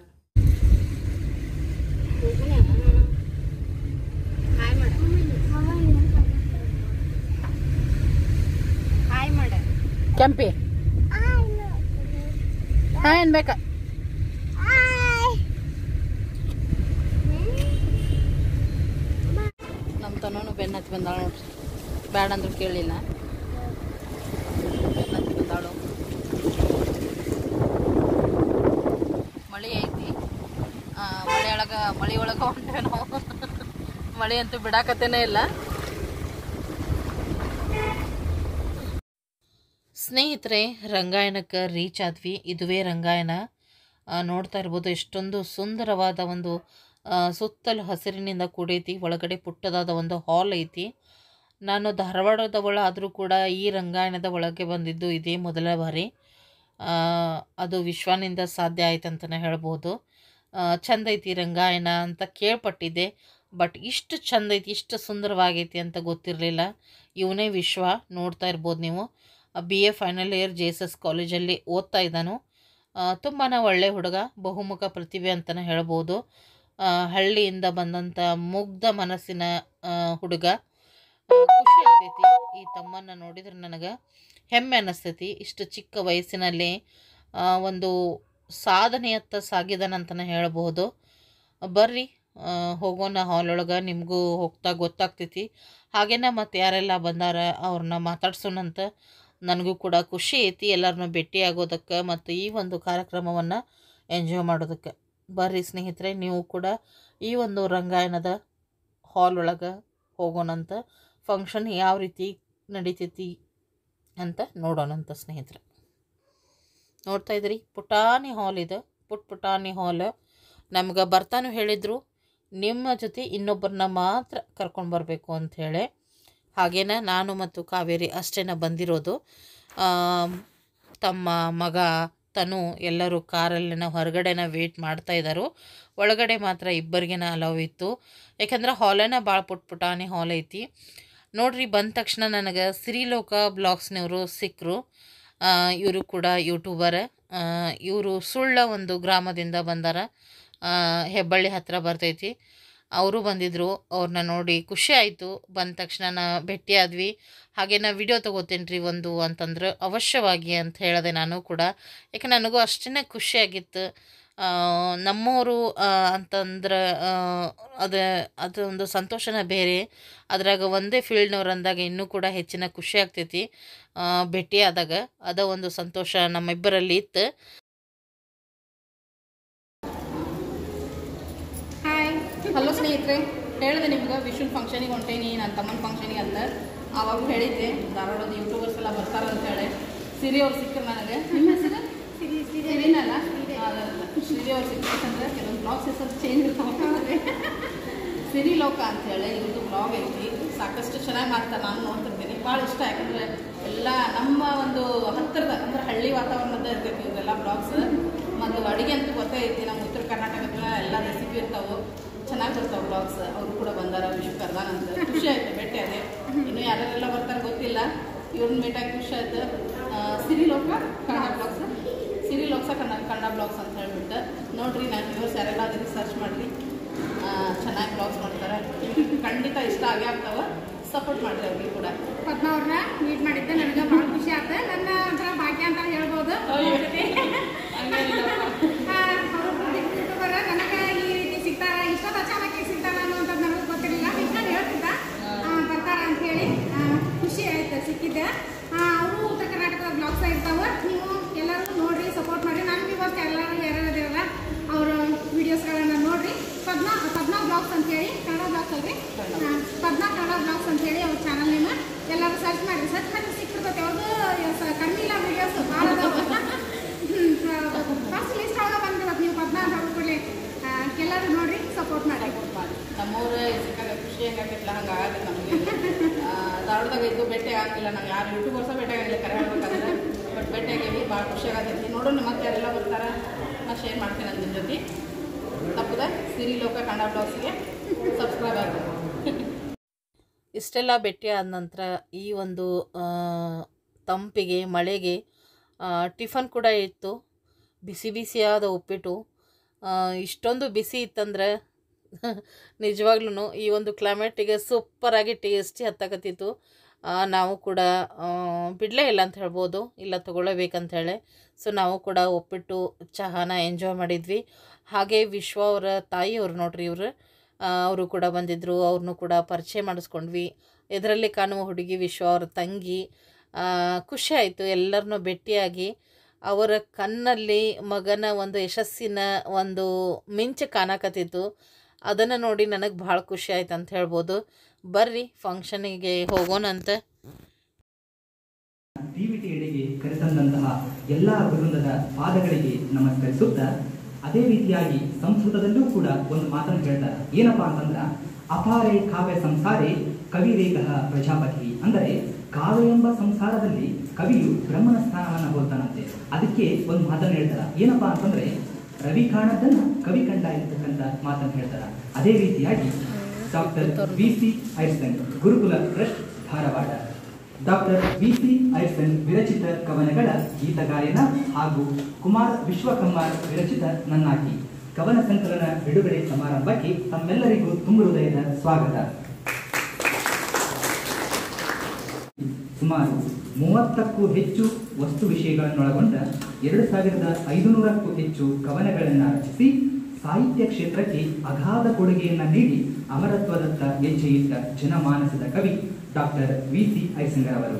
ಹಾಯ್ ಮಾಡ ಹಾಯ್ ಮಾಡ ಕೆಂಪಿ ಹಾಂ ಏನು ಬೇಕಾ ನಮ್ಮ ತನೂ ಬೆನ್ನ ಹತ್ತಿ ಬಂದಾಳ ನೋಡ್ರಿ ಬ್ಯಾಡ ಅಂದ್ರು ಕೇಳಲಿಲ್ಲ ಬೆನ್ನ ಹತ್ತಿ ಬಂದಾಳು ಮಳೆ ಐತಿ ಆ, ಮಳೆ ಒಳಗ ಮಳೆ ಒಳಗ ಹೊಂಟೇವೆ ನಾವು ಮಳೆ ಅಂತೂ ಬಿಡಾಕತ್ತೇನೇ ಇಲ್ಲ ಸ್ನೇಹಿತರೆ ರಂಗಾಯಣಕ್ಕೆ ರೀಚ್ ಆದ್ವಿ ಇದುವೇ ರಂಗಾಯಣ ಆ, ನೋಡ್ತಾ ಇರ್ಬೋದು ಎಷ್ಟೊಂದು ಸುಂದರವಾದ ಒಂದು ಆ, ಸುತ್ತಲೂ ಹಸಿರಿನಿಂದ ಕೂಡೈತಿ ಒಳಗಡೆ ಪುಟ್ಟದಾದ ಒಂದು ಹಾಲ್ ಐತಿ ನಾನು ಧಾರವಾಡದವಳ ಆದರೂ ಕೂಡ ಈ ರಂಗಾಯಣದ ಒಳಗೆ ಬಂದಿದ್ದು ಇದೇ ಮೊದಲ ಬಾರಿ ಆ, ಅದು ವಿಶ್ವಾನಿಂದ ಸಾಧ್ಯ ಆಯ್ತು ಅಂತಲೇ ಹೇಳ್ಬೋದು ಆ, ಚಂದ ಐತಿ ರಂಗಾಯಣ ಅಂತ ಕೇಳ್ಪಟ್ಟಿದ್ದೆ ಬಟ್ ಇಷ್ಟು ಚಂದ ಐತಿ ಇಷ್ಟು ಸುಂದರವಾಗೈತಿ ಅಂತ ಗೊತ್ತಿರಲಿಲ್ಲ ಇವನೇ ವಿಶ್ವ ನೋಡ್ತಾ ಇರ್ಬೋದು ನೀವು B A final year J S S ಕಾಲೇಜಲ್ಲಿ ಓದ್ತಾ ಇದ್ದಾನು ತುಂಬಾ ಒಳ್ಳೆ ಹುಡುಗ ಬಹುಮುಖ ಪ್ರತಿಭೆ ಅಂತಲೇ ಹೇಳ್ಬೋದು ಆ, ಹಳ್ಳಿಯಿಂದ ಬಂದಂಥ ಮುಗ್ಧ ಮನಸ್ಸಿನ ಆ, ಹುಡುಗ ಆ, ಖುಷಿ ಆಗ್ತೈತಿ ಈ ತಮ್ಮನ್ನ ನೋಡಿದ್ರೆ ನನಗೆ ಹೆಮ್ಮೆ ಅನ್ನಿಸ್ತೈತಿ ಇಷ್ಟು ಚಿಕ್ಕ ವಯಸ್ಸಿನಲ್ಲಿ ಆ, ಒಂದು ಸಾಧನೆಯತ್ತ ಸಾಗಿದಾನಂತಲೇ ಹೇಳ್ಬೋದು ಬರ್ರಿ ಆ, ಹೋಗೋಣ ಹಾಲ್ ಒಳಗೆ ನಿಮಗೂ ಹೋಗ್ತಾ ಗೊತ್ತಾಗ್ತೈತಿ ಹಾಗೇನ ಮತ್ತು ಯಾರೆಲ್ಲ ಬಂದಾರ ಅವ್ರನ್ನ ಮಾತಾಡ್ಸೋಣಂತ ನನಗೂ ಕೂಡ ಖುಷಿ ಐತಿ ಎಲ್ಲರನ್ನೂ ಭೇಟಿ ಆಗೋದಕ್ಕೆ ಮತ್ತು ಈ ಒಂದು ಕಾರ್ಯಕ್ರಮವನ್ನು ಎಂಜಾಯ್ ಮಾಡೋದಕ್ಕೆ ಬರ್ರಿ ಸ್ನೇಹಿತರೆ ನೀವು ಕೂಡ ಈ ಒಂದು ರಂಗಾಯಣದ ಹಾಲ್ ಒಳಗೆ ಹೋಗೋಣಂತ ಫಂಕ್ಷನ್ ಯಾವ ರೀತಿ ನಡೀತೈತಿ ಅಂತ ನೋಡೋಣಂತ ಸ್ನೇಹಿತರೆ ನೋಡ್ತಾ ಇದ್ರಿ ಪುಟಾಣಿ ಹಾಲ್ ಇದೆ ಪುಟ್ ಪುಟಾಣಿ ಹಾಲ್ ನಮ್ಗೆ ಬರ್ತಾನು ಹೇಳಿದರು ನಿಮ್ಮ ಜೊತೆ ಇನ್ನೊಬ್ಬರನ್ನ ಮಾತ್ರ ಕರ್ಕೊಂಡು ಬರಬೇಕು ಅಂಥೇಳಿ ಹಾಗೇನ ನಾನು ಮತ್ತು ಕಾವೇರಿ ಅಷ್ಟೇನ ಬಂದಿರೋದು ಆಮ್, ತಮ್ಮ ಮಗ ತನು ಎಲ್ಲರೂ ಕಾರಲ್ಲಿನ ಹೊರಗಡೆನ ವೇಟ್ ಮಾಡ್ತಾ ಇದ್ದಾರೋ ಒಳಗಡೆ ಮಾತ್ರ ಇಬ್ಬರಿಗೆನ ಅಲವ್ ಇತ್ತು ಯಾಕಂದ್ರೆ ಹಾಲನ ಭಾಳ ಪುಟ್ ಪುಟಾಣಿ ಹಾಲ್ ಐತಿ ನೋಡ್ರಿ ಬಂದ ತಕ್ಷಣ ನನಗೆ ಸಿರಿಲೋಕ ಬ್ಲಾಗ್ಸ್ನವರು ಸಿಕ್ಕರು ಇವರು ಕೂಡ ಯೂಟ್ಯೂಬರ್ ಇವರು ಸುಳ್ಳ ಒಂದು ಗ್ರಾಮದಿಂದ ಬಂದಾರ ಆ, ಹೆಬ್ಬಳ್ಳಿ ಹತ್ತಿರ ಬರ್ತೈತಿ ಅವರು ಬಂದಿದ್ದರು ಅವ್ರನ್ನ ನೋಡಿ ಖುಷಿ ಆಯಿತು ಬಂದ ತಕ್ಷಣ ನಾ ಭೇಟಿ ಆದ್ವಿ ಹಾಗೆ ನಾ ವಿಡಿಯೋ ತೊಗೋತೀನಿ ರೀ ಒಂದು ಅಂತಂದ್ರೆ ಅವಶ್ಯವಾಗಿ ಅಂತ ಹೇಳಿದೆ ನಾನು ಕೂಡ ಯಾಕೆ ನನಗೂ ಅಷ್ಟೇ ಖುಷಿಯಾಗಿತ್ತು ಆ, ನಮ್ಮವರು ಆ, ಅಂತಂದ್ರೆ ಆ, ಅದು ಅದೊಂದು ಸಂತೋಷನ ಬೇರೆ ಅದ್ರಾಗ ಒಂದೇ ಫೀಲ್ಡ್ನವ್ರು ಅಂದಾಗ ಇನ್ನೂ ಕೂಡ ಹೆಚ್ಚಿನ ಖುಷಿ ಆಗ್ತೈತಿ ಆ, ಭೇಟಿ ಆದಾಗ ಅದ ಒಂದು ಸಂತೋಷ ನಮ್ಮಿಬ್ಬರಲ್ಲಿ ಇತ್ತು ಹಾಯ್ ಹಲೋ ಸ್ನೇಹಿತರೆ ಹೇಳಿದೆ ನಿಮ್ಗೆ ವಿಶುನ್ ಫಂಕ್ಷನಿಗೆ ಹೊಂಟೇನಿ ನನ್ನ ತಮ್ಮನ ಫಂಕ್ಷನಿಗೆ ಅಂತ ಆವಾಗ ಹೇಳಿದ್ದೆ ಧಾರವಾಡದ ಯೂಟ್ಯೂಬರ್ಸ್ ಎಲ್ಲ ಬರ್ತಾರ ಅಂತ ಹೇಳಿ ಸಿರಿ ಅವ್ರು ಸಿಕ್ಕರು ನನಗೆ ನಿಮ್ಮ ಹೆಸರು ಸಿರಿನಲ್ಲ ಸಿರಿ ಅವ್ರು ಸಿಕ್ಕಂದ್ರೆ ಕೆಲವೊಂದು ಬ್ಲಾಗ್ಸ್ ಹೆಸರು ಚೇಂಜ್ ಇರ್ತಾವೆ ಸಿರಿ ಲೋಕ ಅಂತ ಹೇಳಿ ಇವ್ರದ್ದು ಬ್ಲಾಗ್ ಐತಿ ಸಾಕಷ್ಟು ಚೆನ್ನಾಗಿ ಮಾಡ್ತಾರೆ ನಾನು ನೋಡ್ತಿರ್ತೀನಿ ಭಾಳ ಇಷ್ಟ ಯಾಕಂದರೆ ಎಲ್ಲ ನಮ್ಮ ಒಂದು ಹತ್ತಿರದ ಅಂದ್ರೆ ಹಳ್ಳಿ ವಾತಾವರಣದ ಇರ್ತೈತಿ ಇವೆಲ್ಲ ಬ್ಲಾಗ್ಸ್ ಮತ್ತು ಅಡುಗೆ ಅಂತೂ ಗೊತ್ತೇ ಐತಿ ನಮ್ಮ ಉತ್ತರ ಕರ್ನಾಟಕದ ಎಲ್ಲ ರೆಸಿಪಿ ಇರ್ತಾವೆ ಚೆನ್ನಾಗಿ ಬರ್ತಾವೆ ಬ್ಲಾಗ್ಸ್ ಅವರು ಕೂಡ ಬಂದಾರ ವಿಶ್ವ ಕರ್ದಾನ ಅಂತ ಖುಷಿ ಆಯ್ತು ಭೇಟಿ ಅದೇ ಇನ್ನೂ ಯಾರ್ಯಾರೆಲ್ಲ ಬರ್ತಾರೆ ಗೊತ್ತಿಲ್ಲ ಇವ್ರನ್ನ ಭೇಟಿಯಾಗಿ ಖುಷಿ ಆಯ್ತು ಆ, ಸಿರಿ ಲೋಕ ಕನ್ನಡ ಬ್ಲಾಗ್ಸ್ ಸಿರಿ ಲೋಕ್ಸ ಕನ್ನಡ ಕನ್ನಡ ಬ್ಲಾಗ್ಸ್ ಅಂತ ಹೇಳ್ಬಿಟ್ಟು ನೋಡ್ರಿ ನಾನು ವ್ಯೂವರ್ಸ್ ಯಾರೆಲ್ಲ ಅದಕ್ಕೆ ಸರ್ಚ್ ಮಾಡಿರಿ ಚೆನ್ನಾಗಿ ಬ್ಲಾಗ್ಸ್ ಮಾಡ್ತಾರೆ ಖಂಡಿತ ಇಷ್ಟ ಆಗೇ ಆಗ್ತಾವ ಸಪೋರ್ಟ್ ಮಾಡಿರಿ ಅವ್ರಿಗೆ ಕೂಡ ಪದ್ಮ ಅವ್ರನ್ನ ಮೀಟ್ ಮಾಡಿದ್ದೆ ನನಗೆ ಭಾಳ ಖುಷಿ ಆಯ್ತು ನನ್ನ ಒಂಥರ ಭಾಗ್ಯ ಅಂತ ಹೇಳ್ಬೋದು ಯೂಟ್ಯೂಬರ್ ನನಗೆ ಈ ರೀತಿ ಸಿಗ್ತಾರ ಇಷ್ಟೊಂದು ಅಚಾನಕ್ ಸಿಗ್ತಾರ ಅನ್ನುವಂಥದ್ದು ನನಗೆ ಗೊತ್ತಿರಲಿಲ್ಲ ಇಷ್ಟೊಂದು ಹೇಳ್ತಿದ್ದ ಆ, ಬರ್ತಾರ ಅಂತ ಹೇಳಿ ಆ, ಖುಷಿ ಆಯ್ತು ಸಿಕ್ಕಿದ್ದೆ ಅವರು ಉತ್ತರ ಕರ್ನಾಟಕದ ಬ್ಲಾಗ್ಸ್ ಇರ್ತಾವ ನೀವು ಎಲ್ಲರೂ ನೋಡ್ರಿ ಸಪೋರ್ಟ್ ಮಾಡಿ ನಾನು ಇವತ್ತು ಎಲ್ಲರೂ ಯಾರ್ಯಾರು ಇದಿರಲ್ಲ ಅವರ ವಿಡಿಯೋಸ್ಗಳನ್ನ ನೋಡ್ರಿ ಪದ್ಮ ಪದ್ಮ ಬ್ಲಾಗ್ಸ್ ಅಂತ ಹೇಳಿ ಕನ್ನಡ ಬ್ಲಾಗ್ಸ್ ಅಲ್ರಿ ಆ, ಪದ್ಮ ಕನ್ನಡ ಬ್ಲಾಗ್ಸ್ ಅಂತ ಹೇಳಿ ಅವ್ರ ಚಾನಲ್ ನೇಮ ಎಲ್ಲರೂ ಸರ್ಚ್ ಮಾಡಿರಿ ಸರ್ಚ್ ಮಾಡಿ ಸಿಕ್ಬಿಡ್ತೈತೆ ಅವ್ರದ್ದು ಕಣ್ಣಿಲ್ಲ ವಿಡಿಯೋಸ್ ಭಾಳ ಫಸ್ಟ್ ಲಿಸ್ಟ್ ಒಳಗೆ ಬಂದಿರೋದು ನೀವು ಪದ್ಮ ಅಂತ ಹೇಳ್ಬಿಡ್ಲಿ ಎಲ್ಲರೂ ನೋಡ್ರಿ ಸಪೋರ್ಟ್ ಮಾಡಿ ನಮ್ಮವ್ರ ಸಿಕ್ಕಾಗ ಖುಷಿ ಹೆಂಗಾಗೈತಿಲ್ಲ ಹಂಗೆ ಆಗತ್ತೆ ನಮಗೆ ಧಾರವಾಡದಾಗ ಇದ್ದು ಭೇಟಿ ಆಗಿಲ್ಲ ನಾವು ಯಾರು ಯೂಟ್ಯೂಬರ್ಸ ಭೇಟಿ ಆಗಿಲ್ಲ ಕರೆ ಹೇಳ್ಬೇಕಂದ್ರೆ ಬಟ್ ಭೇಟಿ ಆಗೀವಿ ಭಾಳ ಖುಷಿ ಆಗತೈತಿ ನೋಡೋಣ ಮತ್ತೆ ಯಾರೆಲ್ಲ ಬರ್ತಾರ ನಾ ಶೇರ್ ಮಾಡ್ತೀನಿ ಅದು ನಿಮ್ಮ ಜೊತೆ ತಪ್ಪದ ಸಿರಿ ಲೋಕ ಕನ್ನಡ ಬ್ಲಾಗ್ಸ್ಗೆ ಸಬ್ಸ್ಕ್ರೈಬ್ ಆಗಬೇಕು ಇಷ್ಟೆಲ್ಲ ಭೇಟಿ ಆದ ನಂತರ ಈ ಒಂದು ಆ, ತಂಪಿಗೆ ಮಳೆಗೆ ಆ, ಟಿಫನ್ ಕೂಡ ಇತ್ತು ಬಿಸಿ ಬಿಸಿಯಾದ ಉಪ್ಪಿಟ್ಟು ಆ, ಇಷ್ಟೊಂದು ಬಿಸಿ ಇತ್ತಂದ್ರೆ ನಿಜವಾಗ್ಲೂ ಈ ಒಂದು ಕ್ಲೈಮೇಟಿಗೆ ಸೂಪರಾಗಿ ಟೇಸ್ಟಿ ಹತ್ತಕತ್ತಿತ್ತು ಆ, ನಾವು ಕೂಡ ಆ, ಬಿಡಲೇ ಇಲ್ಲ ಅಂತ ಹೇಳ್ಬೋದು ಇಲ್ಲ ತೊಗೊಳ್ಳೇಬೇಕಂತ ಹೇಳಿ ಸೊ ನಾವು ಕೂಡ ಉಪ್ಪಿಟ್ಟು ಚಹಾನ ಎಂಜಾಯ್ ಮಾಡಿದ್ವಿ ಹಾಗೆ ವಿಶ್ವ ಅವರ ತಾಯಿಯವರು ನೋಡ್ರಿ ಇವರು ಅವರು ಕೂಡ ಬಂದಿದ್ದರು ಅವ್ರನ್ನೂ ಕೂಡ ಪರಿಚಯ ಮಾಡಿಸ್ಕೊಂಡ್ವಿ ಇದರಲ್ಲಿ ಕಾಣುವ ಹುಡುಗಿ ವಿಶ್ವ ಅವ್ರ ತಂಗಿ ಆ, ಖುಷಿ ಆಯಿತು ಎಲ್ಲರನ್ನೂ ಭೇಟಿಯಾಗಿ ಅವರ ಕಣ್ಣಲ್ಲಿ ಮಗನ ಒಂದು ಯಶಸ್ಸಿನ ಒಂದು ಮಿಂಚು ಕಾಣಕತ್ತಿತ್ತು ಅದನ್ನು ನೋಡಿ ನನಗೆ ಭಾಳ ಖುಷಿ ಆಯ್ತು ಅಂತ ಹೇಳ್ಬೋದು ಬರ್ರಿ ಫಂಕ್ಷನಿಗೆ ಹೋಗೋಣಂತ ಟಿವಿಟಿ ಎಡೆಗೆ ಕರೆತಂದಂತಹ ಎಲ್ಲ ವೃಂದದ ಪಾದಗಳಿಗೆ ನಮಸ್ಕರಿಸುತ್ತಾ ಅದೇ ರೀತಿಯಾಗಿ ಸಂಸ್ಕೃತದಲ್ಲೂ ಕೂಡ ಒಂದು ಮಾತನ್ನು ಹೇಳ್ತಾರೆ ಏನಪ್ಪಾ ಅಂತಂದ್ರ ಅಪಾರೆ ಕಾವ್ಯ ಸಂಸಾರೆ ಕವಿರೇಗ ಪ್ರಜಾಪತಿ ಅಂದರೆ ಕಾವ್ಯ ಎಂಬ ಸಂಸಾರದಲ್ಲಿ ಕವಿಯು ಬ್ರಹ್ಮನ ಸ್ಥಾನವನ್ನು ಹೋಗ್ತಾನಂತೆ ಅದಕ್ಕೆ ಒಂದು ಮಾತನ್ನು ಹೇಳ್ತಾರ ಏನಪ್ಪಾ ಅಂತಂದ್ರೆ ರವಿ ಕಾಣದನ್ನ ಕವಿ ಕಂಡ ಇರ್ತಕ್ಕಂಥ ಮಾತನ್ನು ಹೇಳ್ತಾರ ಅದೇ ರೀತಿಯಾಗಿ ಡಾಕ್ಟರ್ ಬಿ ಸಿ ಐರ್ಸನ್ Gurukula trust Dharwad doctor V C ಐರ್ಸನ್ ವಿರಚಿತ ಕವನಗಳ ಗೀತಗಾಯನ ಹಾಗೂ ಕುಮಾರ್ ವಿಶ್ವಕರ್ಮಾರ್ ವಿರಚಿತ ನನ್ನಾಕಿ ಕವನ ಸಂಕಲನ ಬಿಡುಗಡೆ ಸಮಾರಂಭಕ್ಕೆ ತಮ್ಮೆಲ್ಲರಿಗೂ ತುಂಬು ಹೃದಯದ ಸ್ವಾಗತ ಸುಮಾರು ಮೂವತ್ತಕ್ಕೂ ಹೆಚ್ಚು ವಸ್ತು ವಿಷಯಗಳನ್ನೊಳಗೊಂಡ ಎರಡು ಸಾವಿರದ ಐದುನೂರಕ್ಕೂ ಹೆಚ್ಚು ಕವನಗಳನ್ನು ರಚಿಸಿ ಸಾಹಿತ್ಯ ಕ್ಷೇತ್ರಕ್ಕೆ ಅಗಾಧ ಕೊಡುಗೆಯನ್ನ ನೀಡಿ ಅಮರತ್ವದತ್ತ ಹೆಜ್ಜೆಯಿಟ್ಟ ಜನಮಾನಸದ ಕವಿ ಡಾಕ್ಟರ್ ವಿ ಸಿ ಐಸಂಗರ್ ಅವರು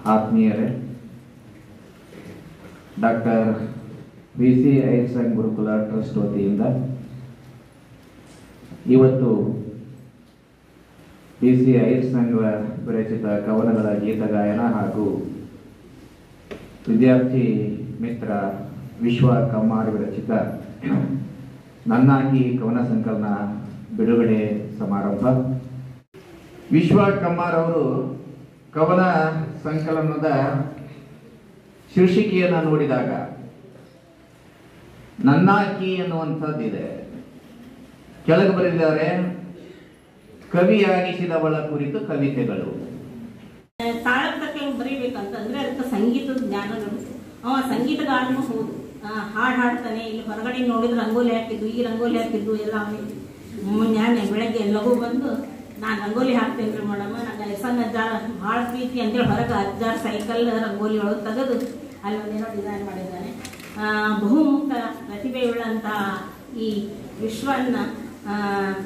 ಆತ್ಮೀಯರೇ ಡಾಕ್ಟರ್ ವಿ ಸಿ ಐರ್ಸಂಗ್ ಗುರುಕುಲ ಟ್ರಸ್ಟ್ ವತಿಯಿಂದ ಇವತ್ತು ವಿ ಸಿ ಐರ್ಸಂಗ್ ವಿರಚಿತ ಕವನಗಳ ಗೀತಗಾಯನ ಹಾಗೂ ವಿದ್ಯಾರ್ಥಿ ಮಿತ್ರ ವಿಶ್ವ ಕಮ್ಮಾರ್ ವಿರಚಿತ ನನ್ನಾಗಿ ಕವನ ಸಂಕಲನ ಬಿಡುಗಡೆ ಸಮಾರಂಭ ವಿಶ್ವ ಕಮ್ಮಾರ್ ಅವರು ಕವನ ಸಂಕಲನದ ಶೀರ್ಷಿಕೆಯನ್ನು ನೋಡಿದಾಗ ನನ್ನಾಕಿ ಎನ್ನುವಂಥದ್ದಿದೆ ಕೆಳಗೆ ಬರೆದಿದ್ದಾರೆ ಕವಿಯಾಗಿಸಿದವಳ ಕುರಿತು ಕವಿತೆಗಳು ತಾಳದ ತಕ್ಕ ಬರೀಬೇಕಂತಂದ್ರೆ ಅದಕ್ಕೆ ಸಂಗೀತದ ಜ್ಞಾನ ಇರಬೇಕು ಅವ ಸಂಗೀತಗಾರನು ಹೌದು ಆ, ಹಾಡ್ ಹಾಡ್ತಾನೆ ಇಲ್ಲಿ ಹೊರಗಡೆ ನೋಡಿದ್ರೆ ರಂಗೋಲಿ ಹಾಕಿದ್ದು ಈ ರಂಗೋಲಿ ಹಾಕಿದ್ದು ಎಲ್ಲ ಅವನಿಗೆ ಮುಂಜಾನೆ ಬೆಳಗ್ಗೆ ಲಘು ಬಂದು ನಾನು ರಂಗೋಲಿ ಹಾಕ್ತೇನೆ ರೀ ಮೇಡಮ್ ನಂಗೆ ಸಣ್ಣ ಅಜ್ಜಾರ ಭಾಳ ಪ್ರೀತಿ ಅಂತೇಳಿ ಹೊರಗೆ ಅಜ್ಜಾರ ಸೈಕಲ್ ರಂಗೋಲಿ ಒಳಗೆ ತೆಗೆದು ಅಲ್ಲಿ ಒಂದೇನೋ ಡಿಸೈನ್ ಮಾಡಿದ್ದಾನೆ ಆ, ಬಹುಮುಖ ಪ್ರತಿಭೆಯುಳ್ಳಂಥ ಈ ವಿಶ್ವನ್ನ ಆ,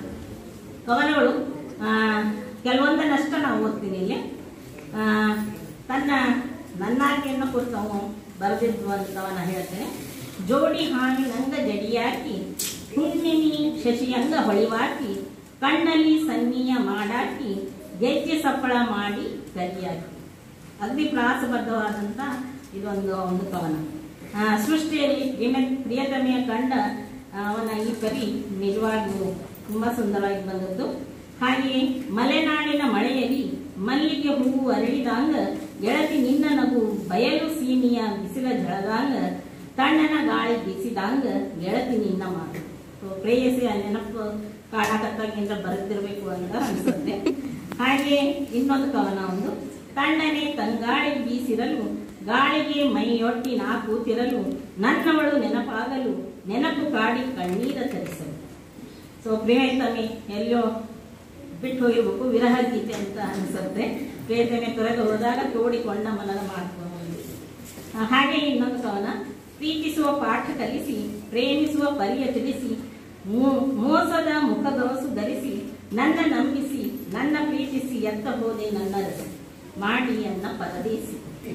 ಕವನಗಳು ಆ, ಕೆಲವೊಂದನ್ನಷ್ಟ ನಾವು ಓದ್ತೀನಿ ಇಲ್ಲಿ ಆ, ತನ್ನ ನನ್ನಾಕೆಯನ್ನು ಕುರಿತು ಅವನು ಬರೆದಿದ್ದು ಒಂದು ಕವನ ಹೇಳ್ತೇನೆ ಜೋಡಿ ಹಾನಿ ನಂಗ ಜಡಿಯಾಕಿ ಹುಣ್ಣಿಮಿ ಶಶಿಯಂಗ ಹೊಳಿವಾಕಿ ಕಣ್ಣಲ್ಲಿ ಸನ್ನಿಯ ಮಾಡಾಕಿ ಗೆಜ್ಜೆ ಸಪ್ಪಳ ಮಾಡಿ ಕಲಿಯಾಕಿ ಅಗ್ನಿ ಪ್ರಾಸಬದ್ಧವಾದಂಥ ಇದೊಂದು ಒಂದು ಕವನ ಆ, ಸೃಷ್ಟಿಯಲ್ಲಿ ಪ್ರಿಯ ಪ್ರಿಯತಮೆಯ ಕಂಡ ಅವನ ಈ ಕವಿ ನಿಜವಾಗಿಯೂ ತುಂಬಾ ಸುಂದರವಾಗಿ ಬಂದದ್ದು ಹಾಗೆಯೇ ಮಲೆನಾಡಿನ ಮಳೆಯಲ್ಲಿ ಮಲ್ಲಿಗೆ ಹೂವು ಅರಳಿದಂಗ ಗೆಳತಿ ನಿನ್ನ ನಗು ಬಯಲು ಸೀಮೆಯ ಬಿಸಿಲ ಝಳದಂಗ ತಣ್ಣನ ಗಾಳಿ ಬೀಸಿದಂಗ ಗೆಳತಿ ನಿನ್ನ ಮಾತು ಸೊ ಪ್ರೇಯಸಿ ಆ ನೆನಪು ಕಾಡಾಕತ್ತಾಗಿಂದ ಬರೆದಿರ್ಬೇಕು ಅಂತ ಅನಿಸುತ್ತೆ ಹಾಗೆ ಇನ್ನೊಂದು ಕವನ ಒಂದು ತಣ್ಣನೆ ತಂಗಾಳಿ ಬೀಸಿರಲು ಗಾಳಿಗೆ ಮೈಯೊಟ್ಟಿ ನಾ ಕೂತಿರಲು ನನ್ನವಳು ನೆನಪಾಗಲು ನೆನಪು ಕಾಡಿ ಕಣ್ಣೀರ ತರಿಸಲು ಸೊ ಪ್ರೇತಮೆ ಎಲ್ಲೋ ಬಿಟ್ಟು ಹೋಗಿರ್ಬೇಕು ವಿರಹ ಗೀತೆ ಅಂತ ಅನಿಸುತ್ತೆ ಪ್ರೇತಮೆ ತೊರೆದು ಹೋದಾಗ ತೋಡಿಕೊಂಡ ಮನದ ಮಾಡ್ಕೊಂಡು ಹಾಗೆ ಇನ್ನೊಂದು ಕವನ ಪ್ರೀತಿಸುವ ಪಾಠ ಕಲಿಸಿ ಪ್ರೇಮಿಸುವ ಪರಿಯ ತಿಳಿಸಿ ಮೋ- ಮೋಸದ ಮುಖದವಸು ಧರಿಸಿ ನನ್ನ ನಂಬಿಸಿ ನನ್ನ ಪ್ರೀತಿಸಿ ಎತ್ತ ಹೋದೆ ನನ್ನ ರಸಿ ಮಾಡಿ ಅನ್ನ ಪರದೇಸಿ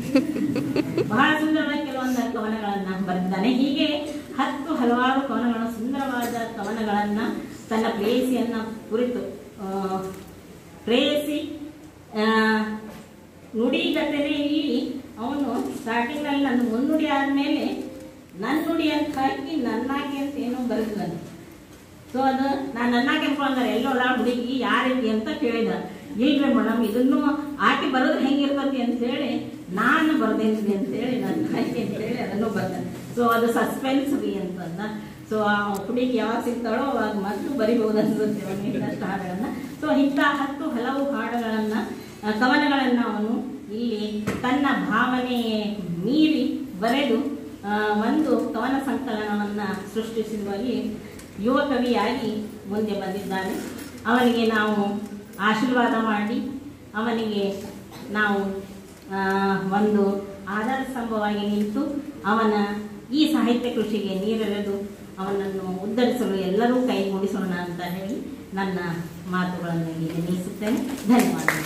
ಬಹಳ ಸುಂದರವಾಗಿ ಕೆಲವೊಂದು ಕವನಗಳನ್ನ ಬರೆದಿದ್ದಾನೆ ಹೀಗೆ ಹತ್ತು ಹಲವಾರು ಕವನಗಳನ್ನು ಸುಂದರವಾದ ಕವನಗಳನ್ನ ತನ್ನ ಪ್ರೇಯಸಿಯನ್ನ ಕುರಿತು ಆ, ಪ್ರೇಯಸಿ ಆ, ನುಡಿಗತೆನೆ ಇಲ್ಲಿ ಅವನು ಸ್ಟಾರ್ಟಿಂಗ್ ನಲ್ಲಿ ನನ್ನ ಮುನ್ನುಡಿ ಆದ್ಮೇಲೆ ನನ್ನ ನುಡಿ ಅಂತ ಹಾಕಿ ನನ್ನಾಗಿ ಅಂತ ಏನೋ ಬರೆದಿದ್ದಾನೆ ಸೊ ಅದು ನಾನು ನನ್ನಾಗೆ ಅನ್ಕೊಂಡ್ರೆ ಎಲ್ಲೋಳ ಹುಡುಗಿ ಯಾರಿದ್ದಿ ಅಂತ ಕೇಳಿದ ಇಲ್ರಿ ಮೇಡಮ್ ಇದನ್ನು ಆಕೆ ಬರೋದು ಹೆಂಗಿರ್ತತಿ ಅಂತ ಹೇಳಿ ನಾನು ಬರ್ದೇನಿ ಅಂತ ಹೇಳಿ ನನ್ನ ಹಾಕಿ ಅಂತ ಹೇಳಿ ಅದನ್ನು ಬರ್ದೆ ಸೊ ಅದು ಸಸ್ಪೆನ್ಸ್ ರೀ ಅಂತಂದ ಸೊ ಆ ಹುಡುಗಿ ಯಾವಾಗ ಸಿಗ್ತಾಳೋ ಅವಾಗ ಮತ್ತು ಬರಿಬಹುದು ಅನ್ಸುತ್ತೆ ಅವನಿಗೆ ಇನ್ನಷ್ಟು ಹಾಡುಗಳನ್ನ ಸೊ ಇಂಥ ಹತ್ತು ಹಲವು ಹಾಡುಗಳನ್ನ ಆ, ಕವನಗಳನ್ನ ಅವನು ಇಲ್ಲಿ ತನ್ನ ಭಾವನೆ ಮೀರಿ ಬರೆದು ಆ, ಒಂದು ಕವನ ಸಂಕಲನವನ್ನ ಸೃಷ್ಟಿಸುವಲ್ಲಿ ಯುವ ಕವಿಯಾಗಿ ಮುಂದೆ ಬಂದಿದ್ದಾನೆ ಅವನಿಗೆ ನಾವು ಆಶೀರ್ವಾದ ಮಾಡಿ ಅವನಿಗೆ ನಾವು ಆ, ಒಂದು ಆಧಾರ ಸ್ತಂಭವಾಗಿ ನಿಂತು ಅವನ ಈ ಸಾಹಿತ್ಯ ಕೃಷಿಗೆ ನೀರೆರೆದು ಅವನನ್ನು ಉದ್ಧರಿಸಲು ಎಲ್ಲರೂ ಕೈ ಮೂಡಿಸೋಣ ಅಂತ ಹೇಳಿ ನನ್ನ ಮಾತುಗಳನ್ನು ಇಲ್ಲಿ ನಿಲ್ಲಿಸುತ್ತೇನೆ ಧನ್ಯವಾದಗಳು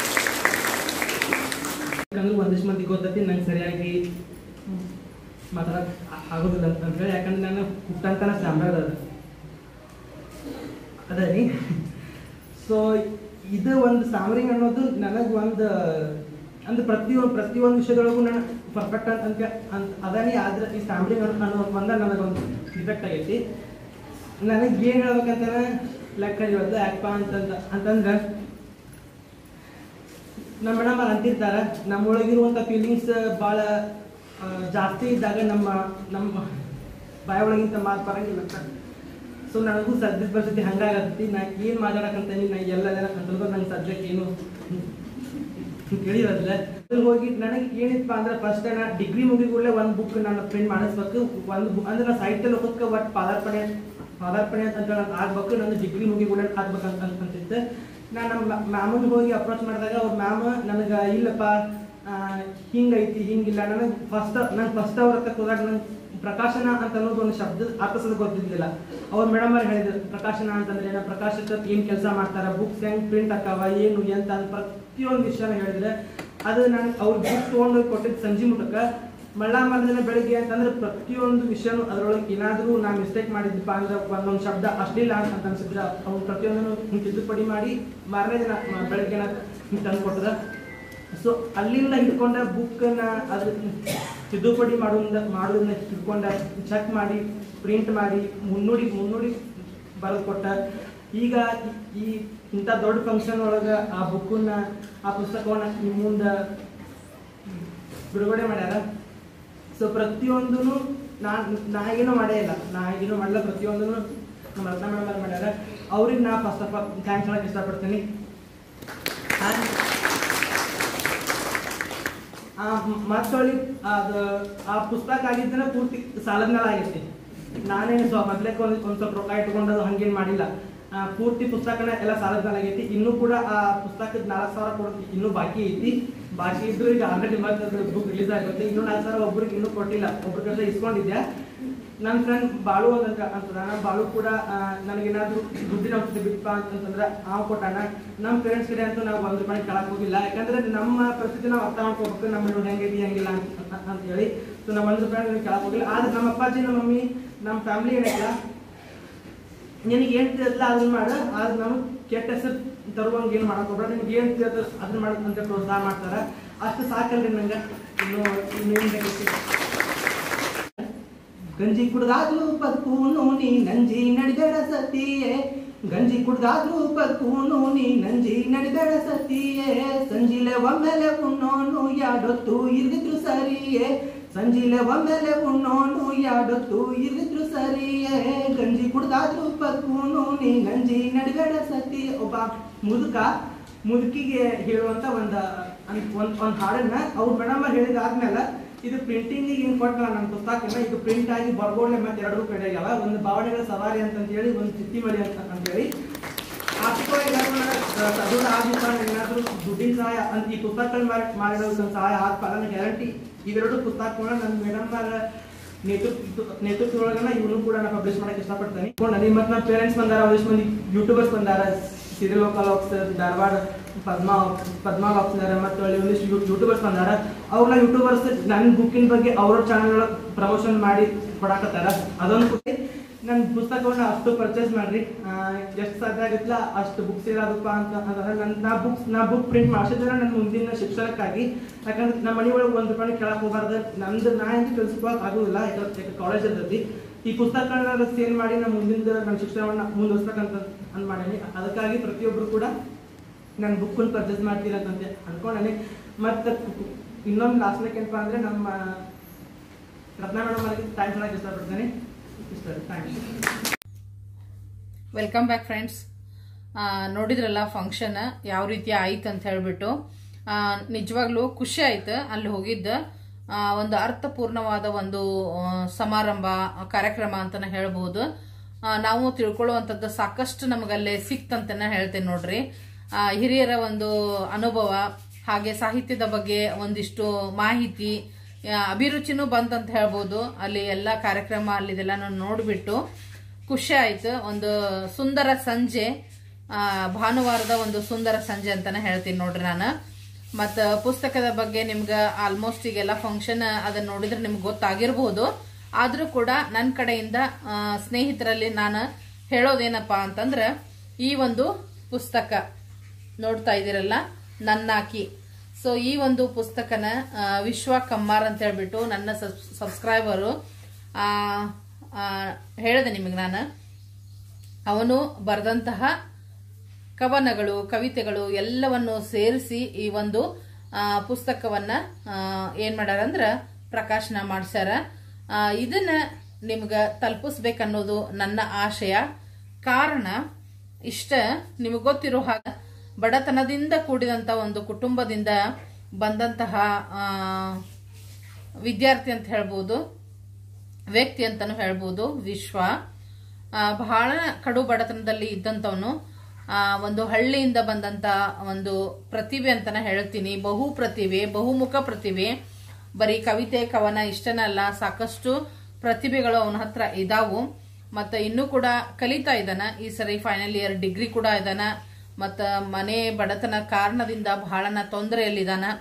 ಯಾಕಂದ್ರೆ ಒಂದಿಷ್ಟು ಮಂದಿ ಗೊತ್ತೈತಿ ನಂಗೆ ಸರಿಯಾಗಿ ಮಾತಾಡಕ್ ಆ- ಆಗೋದಿಲ್ಲ ಅಂತ ಹೇಳಿ ಯಾಕಂದ್ರೆ ನಾನು ಹುಟ್ಟಂತನ ಸಾಮ್ರಾಜ್ಯ ಅದ ಅದ ರೀ ಸೊ ಇದು ಒಂದು ಸಾಮ್ರಿಂಗ್ ಅನ್ನೋದು ನನಗೆ ಒಂದು ಅಂದ್ರೆ ಪ್ರತಿಯೊಂದು ಪ್ರತಿಯೊಂದು ವಿಷಯದೊಳಗೂ ನಾನು ಪರ್ಫೆಕ್ಟ್ ಅಂತ ಅಂತ ಅಂತ ಅದನಿ ಆದ್ರೆ ಈ ಸಾಮ್ರಿಂಗ್ ಅನ್ನೋ ಒಂದ ನನಗೊಂದು ಡಿಫೆಕ್ಟ್ ಆಗೈತಿ ನನಗೆ ಏನು ಹೇಳ್ಬೇಕಂತಾನೆ ಲೆಕ್ಕ ಇವತ್ತು ಯಾಕಪ್ಪ ಅಂತಂದ ಅಂತಂದ್ರೆ ನಮ್ಮ ಮೇಡಮ್ ಅವ್ರು ಅಂತಿರ್ತಾರ ನಮ್ಮೊಳಗಿರುವಂಥ ಫೀಲಿಂಗ್ಸ್ ಭಾಳ ಜಾಸ್ತಿ ಇದ್ದಾಗ ನಮ್ಮ ನಮ್ಮ ಬಾಯ ಒಳಗಿಂತ ಮಾತು ಬರಂಗಿಲ್ಲ ಅಂತ ಸೊ ನನಗೂ ಸದ್ಯದ ಪರಿಸ್ಥಿತಿ ಹಂಗಾಗತ್ತಿ ನಾ ಏನು ಮಾತಾಡಕಂತೀನಿ ನಾ ಎಲ್ಲ ಅಂತಂದ್ರೆ ನಂಗೆ ಸದ್ಯಕ್ಕೆ ಏನು ಕೇಳಿರೋದಿಲ್ಲ ಅದ್ರಲ್ಲಿ ಹೋಗಿ ನನಗೆ ಏನಿತ್ತಪ್ಪ ಅಂದ್ರೆ ಫಸ್ಟ್ ನಾ ಡಿಗ್ರಿ ಮುಗಿದ್ಕೂಡಲೇ ಒಂದು ಬುಕ್ ನಾನು ಪ್ರಿಂಟ್ ಮಾಡಿಸ್ಬೇಕು ಒಂದು ಬುಕ್ ಅಂದ್ರೆ ನಾ ಸಾಹಿತ್ಯ ಲೋಕಕ್ಕೆ ಒಟ್ಟು ಪಾದಾರ್ಪಣೆ ಪಾದಾರ್ಪಣೆ ಅಂತ ಹೇಳಿ ಆಗ್ಬೇಕು ನಂದು ಡಿಗ್ರಿ ಮುಗಿದ್ಕೂಡಲೇ ಆಗ್ಬೇಕಂತ ಅನ್ಕೊಂತಿದ್ದೆ ನಾನು ನಮ್ಮ ಮ್ಯಾಮನ್ ಹೋಗಿ ಅಪ್ರೋಚ್ ಮಾಡಿದಾಗ ಅವ್ರ ಮ್ಯಾಮ್ ನನಗೆ ಇಲ್ಲಪ್ಪ ಆ, ಹಿಂಗೈತಿ ಹಿಂಗಿಲ್ಲ ನನಗೆ ಫಸ್ಟ್ ನಾನು ಫಸ್ಟ್ ಅವ್ರ ಹತ್ರ ಹೋದಾಗ ನಂಗೆ ಪ್ರಕಾಶನ ಅಂತ ಅನ್ನೋದು ಒಂದು ಶಬ್ದ ಅರ್ಥಸದ ಗೊತ್ತಿದ್ದಿಲ್ಲ ಅವ್ರ ಮೇಡಮ್ ಅವ್ರು ಹೇಳಿದ್ರು ಪ್ರಕಾಶನ ಅಂತಂದ್ರೆ ಏನೋ ಪ್ರಕಾಶಕ ಏನು ಕೆಲಸ ಮಾಡ್ತಾರೆ ಬುಕ್ಸ್ ಹೆಂಗ್ ಪ್ರಿಂಟ್ ಆಕಾವ ಏನು ಎಂತ ಅಂತ ಪ್ರತಿಯೊಂದು ವಿಷಯನ ಹೇಳಿದ್ರೆ ಅದು ನಾನು ಅವ್ರ ಬುಕ್ ತೊಗೊಂಡು ಕೊಟ್ಟಿದ್ದು ಸಂಜೆ ಮುಟಕ ಮಳ್ಳ ಮರ್ದಿನ ಬೆಳಿಗ್ಗೆ ಅಂತಂದ್ರೆ ಪ್ರತಿಯೊಂದು ವಿಷಯನೂ ಅದರೊಳಗೆ ಏನಾದರೂ ನಾ ಮಿಸ್ಟೇಕ್ ಮಾಡಿದ್ನಪ್ಪ ಅಂದ್ರೆ ಒಂದೊಂದು ಶಬ್ದ ಅಷ್ಟಿಲ್ಲ ಅಂತ ಅನ್ಸಿದ್ರೆ ಅವ್ನು ಪ್ರತಿಯೊಂದನ್ನು ಹಿಂಗೆ ತಿದ್ದುಪಡಿ ಮಾಡಿ ಮಾರನೇ ದಿನ ಮ- ಬೆಳಗ್ಗೆ ಹಿಂಗೆ ತಂದು ಕೊಟ್ಟದ ಸೊ ಅಲ್ಲಿಂದ ಹಿಡ್ಕೊಂಡ ಬುಕ್ಕನ್ನ ಅದು ತಿದ್ದುಪಡಿ ಮಾಡೋದ್ರಿಂದ ಮಾಡೋದನ್ನ ಹಿಡ್ಕೊಂಡ ಚೆಕ್ ಮಾಡಿ ಪ್ರಿಂಟ್ ಮಾಡಿ ಮುನ್ನುಡಿ ಮುನ್ನುಡಿ ಬರೆದು ಕೊಟ್ಟ ಈಗ ಈ ಇಂಥ ದೊಡ್ಡ ಫಂಕ್ಷನ್ ಒಳಗೆ ಆ ಬುಕ್ಕನ್ನ ಆ ಪುಸ್ತಕವನ್ನ ನಿಮ್ಮ ಮುಂದೆ ಬಿಡುಗಡೆ ಮಾಡ್ಯಾರ ಸೊ ಪ್ರತಿಯೊಂದೂ ನಾ ನಾ ಏನೂ ಮಾಡೇ ಇಲ್ಲ ನಾ ಏನೂ ಮಾಡಲ್ಲ ಪ್ರತಿಯೊಂದೂ ನಮ್ಮ ರತ್ನ ಮೇಡಮ್ ಮಾಡ್ಯಾರ ಅವ್ರಿಗೆ ನಾ ಫಸ್ಟ್ ಆಫ್ ಆಲ್ ಥ್ಯಾಂಕ್ಸ್ ಹೇಳಕ್ಕೆ ಇಷ್ಟಪಡ್ತೀನಿ ಆ ಮತ್ತೊಳಿ ಅದು ಆ ಪುಸ್ತಕ ಆಗಿದ್ದನ ಪೂರ್ತಿ ಸಾಲದ ಮೇಲೆ ಆಗೈತಿ ನಾನೇನು ಸ್ವ ಮೊದ್ಲಕ್ಕೆ ಒಂದು ಒಂದು ಸ್ವಲ್ಪ ರೊಕ್ಕ ಇಟ್ಕೊಂಡು ಹಂಗೇನು ಮಾಡಿಲ್ಲ ಆ, ಪೂರ್ತಿ ಪುಸ್ತಕನ ಎಲ್ಲ ಸಾಲದ ಮೇಲೆ ಆಗೈತಿ ಇನ್ನೂ ಕೂಡ ಆ ಪುಸ್ತಕದ ನಾಲ್ಕು ಸಾವಿರ ಕೊಡೋದು ಇನ್ನೂ ಬಾಕಿ ಐತಿ ಬಾಕಿ ಇದ್ರು ಈಗ ಆಲ್ರೆಡಿ ಮತ್ತೆ ಬುಕ್ ರಿಲೀಸ್ ಆಗುತ್ತೆ ಇನ್ನೂ ನಾಲ್ಕು ಸಾವಿರ ಒಬ್ರಿಗೆ ಇನ್ನೂ ಕೊಟ್ಟಿಲ್ಲ ಒಬ್ರ ಕಡೆ ಇಸ್ಕೊಂಡಿದ್ದೆ ನನ್ನ ಫ್ರೆಂಡ್ ಬಾಳು ಅಂತ ಅಂತದಾನ ಬಾಳು ಕೂಡ ಆ, ನನಗೇನಾದ್ರೂ ದುಡ್ಡಿನ ಔಷಧಿ ಬಿಟ್ಪ ಅಂತಂದ್ರೆ ಅವ ಕೊಟ್ಟಾನ ನಮ್ಮ ಪೇರೆಂಟ್ಸ್ ಕಡೆ ಅಂತೂ ನಾವು ಒಂದು ರೂಪಾಯಿ ಕೇಳಕ್ ಹೋಗಿಲ್ಲ ಯಾಕಂದ್ರೆ ನಮ್ಮ ಪರಿಸ್ಥಿತಿ ನಾವು ಅರ್ಥ ಮಾಡ್ಕೋಬೇಕು ನಮ್ಮ ನೋಡಿ ಹೆಂಗೈತಿ ಹೆಂಗಿಲ್ಲ ಅಂತ ಅಂತ ಹೇಳಿ ಸೊ ನಾವು ಒಂದು ರೂಪಾಯಿ ನನಗೆ ಕೇಳಕ್ ಹೋಗಿಲ್ಲ ಆದ್ರೆ ನಮ್ಮ ಅಪ್ಪಾಜಿ ನಮ್ಮ ಮಮ್ಮಿ ನಮ್ಮ ಫ್ಯಾಮಿಲಿ ಏನಿಲ್ಲ ನಿನಗೆ ಏನ್ ತಿಳಿಯಲ್ಲ ಅದನ್ನ ಮಾಡು ಆದ್ರೆ ನಾವು ಕೆಟ್ಟ ಹೆಸರು ತರುವಂಗೆ ಏನು ಮಾಡಕ್ ಹೋಗ್ಬೇಡ ನಿಮ್ಗೆ ಏನ್ ತಿಳಿಯದ ಅದನ್ನ ಮಾಡೋದು ಅಂತ ಪ್ರೋತ್ಸಾಹ ಮಾಡ್ತಾರ ಅಷ್ಟು ಸಾಕಲ್ರಿ ನಂಗೆ ಇನ್ನು ಇನ್ನೇನ್ ಬೇಕೈತಿ ಗಂಜಿ ಕುಡ್ದಾದ್ರೂ ಬದುಕೂನು ನೀ ನಂಜಿ ನಡೆದಡ ಸತಿಯೇ ಗಂಜಿ ಕುಡ್ದಾದ್ರೂ ಬದುಕೂನು ನೀ ನಂಜಿ ನಡೆದಡ ಸತಿಯೇ ಸಂಜಿಲೆ ಒಮ್ಮೆಲೆ ಉಣ್ಣೋನು ಯಾಡೊತ್ತು ಇರ್ದಿದ್ರು ಸರಿಯೇ ಸಂಜಿಲೆ ಒಮ್ಮೆಲೆ ಉಣ್ಣೋನು ಯಾಡೊತ್ತು ಇರ್ದಿದ್ರು ಸರಿಯೇ ಗಂಜಿ ಕುಡ್ದಾದ್ರೂ ಬದುಕೂನು ನೀ ನಂಜಿ ನಡೆದಡ ಸತಿ ಒಬ್ಬ ಮುದುಕ ಮುದುಕಿಗೆ ಹೇಳುವಂತ ಒಂದ ಒಂದ್ ಒಂದ್ ಹಾಡನ್ನ ಅವ್ರ ಮೇಡಮ್ ಹೇಳಿದಾದ್ಮೇಲೆ ಇದು ಪ್ರಿಂಟಿಂಗ್ ಏನ್ ಕೊಟ್ಟಲ್ಲ ನನ್ನ ಪುಸ್ತಕನ ಇದು ಪ್ರಿಂಟ್ ಆಗಿ ಬರ್ಬೋಡ್ಲೆ ಮತ್ತೆ ಎರಡು ಕಡೆ ಆಗ್ಯಾವ ಒಂದು ಬಾವಣಿಗಳ ಸವಾರಿ ಅಂತ ಹೇಳಿ ಒಂದು ಚಿತ್ತಿ ಮಳಿ ಅಂತ ಅಂತೇಳಿ ಆರ್ಥಿಕವಾಗಿ ಸದೃಢ ಆಗಿದ್ದ ಏನಾದ್ರು ದುಡ್ಡಿನ ಸಹಾಯ ಅಂತ ಈ ಪುಸ್ತಕಗಳು ಮಾಡಿರೋ ಸಹಾಯ ಆತ್ಮ ನನ್ನ ಗ್ಯಾರಂಟಿ ಇವೆರಡು ಪುಸ್ತಕಗಳನ್ನ ನನ್ನ ಮೇಡಮ್ ನೇತೃತ್ವ ನೇತೃತ್ವದೊಳಗನ ಇವನು ಕೂಡ ನಾನು ಪಬ್ಲಿಷ್ ಮಾಡಕ್ಕೆ ಇಷ್ಟಪಡ್ತೀನಿ ನನಗೆ ಮತ್ತೆ ನನ್ನ ಪೇರೆಂಟ್ಸ್ ಬಂದಾರ ಒಂದಿಷ್ಟು ಮಂದಿ ಯೂಟ್ಯೂಬರ್ಸ್ ಬಂದಾರ ಸಿರಿಲ್ local officer Dharwad Padma Padma officer ಮತ್ತೆ ಒಳ್ಳೆ ಒಂದಿಷ್ಟು ಯೂಟ್ಯೂಬರ್ಸ್ ಬಂದಾರ ಅವ್ರನ್ನ ಯೂಟ್ಯೂಬರ್ಸ್ ನನ್ನ ಬುಕ್ಕಿನ ಬಗ್ಗೆ ಅವ್ರ ಚಾನಲ್ ಪ್ರಮೋಷನ್ ಮಾಡಿ ಕೊಡಾಕತ್ತಾರ ಅದೊಂದು ಖುಷಿ ನನ್ನ ಪುಸ್ತಕವನ್ನ ಅಷ್ಟು ಪರ್ಚೇಸ್ ಮಾಡ್ರಿ ಎಷ್ಟು ಸಾಧ್ಯ ಆಗುತ್ತಲ್ಲ ಅಷ್ಟು ಬುಕ್ಸ್ ಇರೋದಪ್ಪ ಅಂತ ಅಂತಂದ್ರೆ ನನ್ನ ನಾ ಬುಕ್ಸ್ ನಾ ಬುಕ್ ಪ್ರಿಂಟ್ ಮಾಡಿಸಿದ್ರೆ ನನ್ನ ಮುಂದಿನ ಶಿಕ್ಷಣಕ್ಕಾಗಿ ಯಾಕಂದ್ರೆ ನಮ್ಮ ಮನೆ ಒಳಗೆ ಒಂದು ರೂಪಾಯಿ ಕೇಳಕ್ ಹೋಗ್ಬಾರ್ದು ನಂದು ನಾ ಎಂದು ಕೆಲ್ಸಕ್ಕೆ ಆಗೋದಿಲ್ಲ ಯಾಕಂದ್ರೆ ಕಾಲೇಜ್ ಇರ್ತೈತಿ ಈ ಪುಸ್ತಕಗಳನ್ನ ಸೇಲ್ ಮಾಡಿ ನಮ್ಮ ಮುಂದಿನ ನನ್ನ ಶಿಕ್ಷಣವನ್ನ ಮುಂದುವರ್ಸ್ಬೇಕಂತ ಅಂದ್ ಮಾಡೀನಿ ಅದಕ್ಕಾಗಿ ಪ್ರತಿಯೊಬ್ಬರು ಕೂಡ ನನ್ನ ಬುಕ್ಕನ್ನು ಪರ್ಚೇಸ್ ಮಾಡ್ತೀರ ಅಂತ ಅನ್ಕೊಂಡೇನೆ ಮತ್ತೆ ಇನ್ನೊಂದು ಲಾಸ್ಟ್ನಕ್ಕೆ ಏನಪ್ಪ ಅಂದ್ರೆ ನಮ್ಮ ರತ್ನ ಮೇಡಮ್ ಅವರಿಗೆ ಥ್ಯಾಂಕ್ಸ್ ಹೇಳಕ್ಕೆ ಇಷ್ಟಪಡ್ತೀನಿ ಇಷ್ಟ ಥ್ಯಾಂಕ್ಸ್ ವೆಲ್ಕಮ್ ಬ್ಯಾಕ್ ಫ್ರೆಂಡ್ಸ್ ನೋಡಿದ್ರಲ್ಲ ಫಂಕ್ಷನ್ ಯಾವ ರೀತಿ ಆಯ್ತು ಅಂತ ಹೇಳ್ಬಿಟ್ಟು ಆ, ನಿಜವಾಗ್ಲೂ ಖುಷಿ ಆಯ್ತು ಅಲ್ಲಿ ಹೋಗಿದ್ದ ಆ, ಒಂದು ಅರ್ಥಪೂರ್ಣವಾದ ಒಂದು ಆ, ಸಮಾರಂಭ ಆ, ಕಾರ್ಯಕ್ರಮ ಅಂತಾನೆ ಹೇಳ್ಬೋದು ಆ, ನಾವು ತಿಳ್ಕೊಳ್ಳುವಂಥದ್ದು ಸಾಕಷ್ಟು ನಮಗಲ್ಲೇ ಸಿಕ್ತಂತನ ಹೇಳ್ತೇನೆ ನೋಡ್ರಿ ಆ, ಹಿರಿಯರ ಒಂದು ಅನುಭವ ಹಾಗೆ ಸಾಹಿತ್ಯದ ಬಗ್ಗೆ ಒಂದಿಷ್ಟು ಮಾಹಿತಿ ಆ, ಅಭಿರುಚಿನೂ ಬಂತಂತ ಹೇಳ್ಬೋದು ಅಲ್ಲಿ ಎಲ್ಲ ಕಾರ್ಯಕ್ರಮ ಅಲ್ಲಿದೆಲ್ಲ ನೋಡಿಬಿಟ್ಟು ಖುಷಿ ಆಯ್ತು ಒಂದು ಸುಂದರ ಸಂಜೆ ಆ, ಭಾನುವಾರದ ಒಂದು ಸುಂದರ ಸಂಜೆ ಅಂತಾನೆ ಹೇಳ್ತೀನಿ ನೋಡ್ರಿ ನಾನು ಮತ್ತು ಪುಸ್ತಕದ ಬಗ್ಗೆ ನಿಮ್ಗೆ ಆಲ್ಮೋಸ್ಟ್ ಈಗೆಲ್ಲ ಫಂಕ್ಷನ್ ಅದನ್ನ ನೋಡಿದ್ರೆ ನಿಮ್ಗೆ ಗೊತ್ತಾಗಿರ್ಬೋದು ಆದರೂ ಕೂಡ ನನ್ನ ಕಡೆಯಿಂದ ಆ, ಸ್ನೇಹಿತರಲ್ಲಿ ನಾನು ಹೇಳೋದೇನಪ್ಪ ಅಂತಂದ್ರೆ ಈ ಒಂದು ಪುಸ್ತಕ ನೋಡ್ತಾ ಇದ್ದೀರಲ್ಲ ನನ್ನಾಕಿ ಸೊ ಈ ಒಂದು ಪುಸ್ತಕನ ಆ, ವಿಶ್ವ ಕಮ್ಮಾರ್ ಅಂತ ಹೇಳ್ಬಿಟ್ಟು ನನ್ನ ಸಬ್ಸ್ಕ್ರೈಬರು ಹೇಳಿದೆ ನಿಮಗೆ ನಾನು ಅವನು ಬರೆದಂತಹ ಕವನಗಳು ಕವಿತೆಗಳು ಎಲ್ಲವನ್ನು ಸೇರಿಸಿ ಈ ಒಂದು ಆ, ಪುಸ್ತಕವನ್ನ ಆ, ಏನ್ ಮಾಡ್ಯಾರ ಅಂದ್ರ ಪ್ರಕಾಶನ ಮಾಡ್ಸ್ಯಾರ ಆ, ಇದನ್ನ ನಿಮ್ಗ ತಲುಪಿಸ್ಬೇಕನ್ನೋದು ನನ್ನ ಆಶಯ ಕಾರಣ ಇಷ್ಟ ನಿಮಗೆ ಗೊತ್ತಿರೋ ಹಾಗೆ ಬಡತನದಿಂದ ಕೂಡಿದಂತ ಒಂದು ಕುಟುಂಬದಿಂದ ಬಂದಂತಹ ಆ, ವಿದ್ಯಾರ್ಥಿ ಅಂತ ಹೇಳ್ಬೋದು ವ್ಯಕ್ತಿ ಅಂತಾನು ಹೇಳ್ಬೋದು ವಿಶ್ವ ಆ, ಬಹಳ ಕಡು ಬಡತನದಲ್ಲಿ ಇದ್ದಂಥವನು ಆ, ಒಂದು ಹಳ್ಳಿಯಿಂದ ಬಂದಂತ ಒಂದು ಪ್ರತಿಭೆ ಅಂತಾನೆ ಹೇಳ್ತೀನಿ ಬಹು ಪ್ರತಿಭೆ ಬಹುಮುಖ ಪ್ರತಿಭೆ ಬರೀ ಕವಿತೆ ಕವನ ಇಷ್ಟನಲ್ಲ ಸಾಕಷ್ಟು ಪ್ರತಿಭೆಗಳು ಅವನ ಹತ್ರ ಇದಾವು ಮತ್ತೆ ಇನ್ನೂ ಕೂಡ ಕಲಿತಾ ಇದ್ದಾನ ಈ ಸರಿ ಫೈನಲ್ ಇಯರ್ ಡಿಗ್ರಿ ಕೂಡ ಇದ್ದಾನ ಮತ್ತ ಮನೆ ಬಡತನ ಕಾರಣದಿಂದ ಬಹಳನ ತೊಂದರೆಯಲ್ಲಿದ್ದಾನ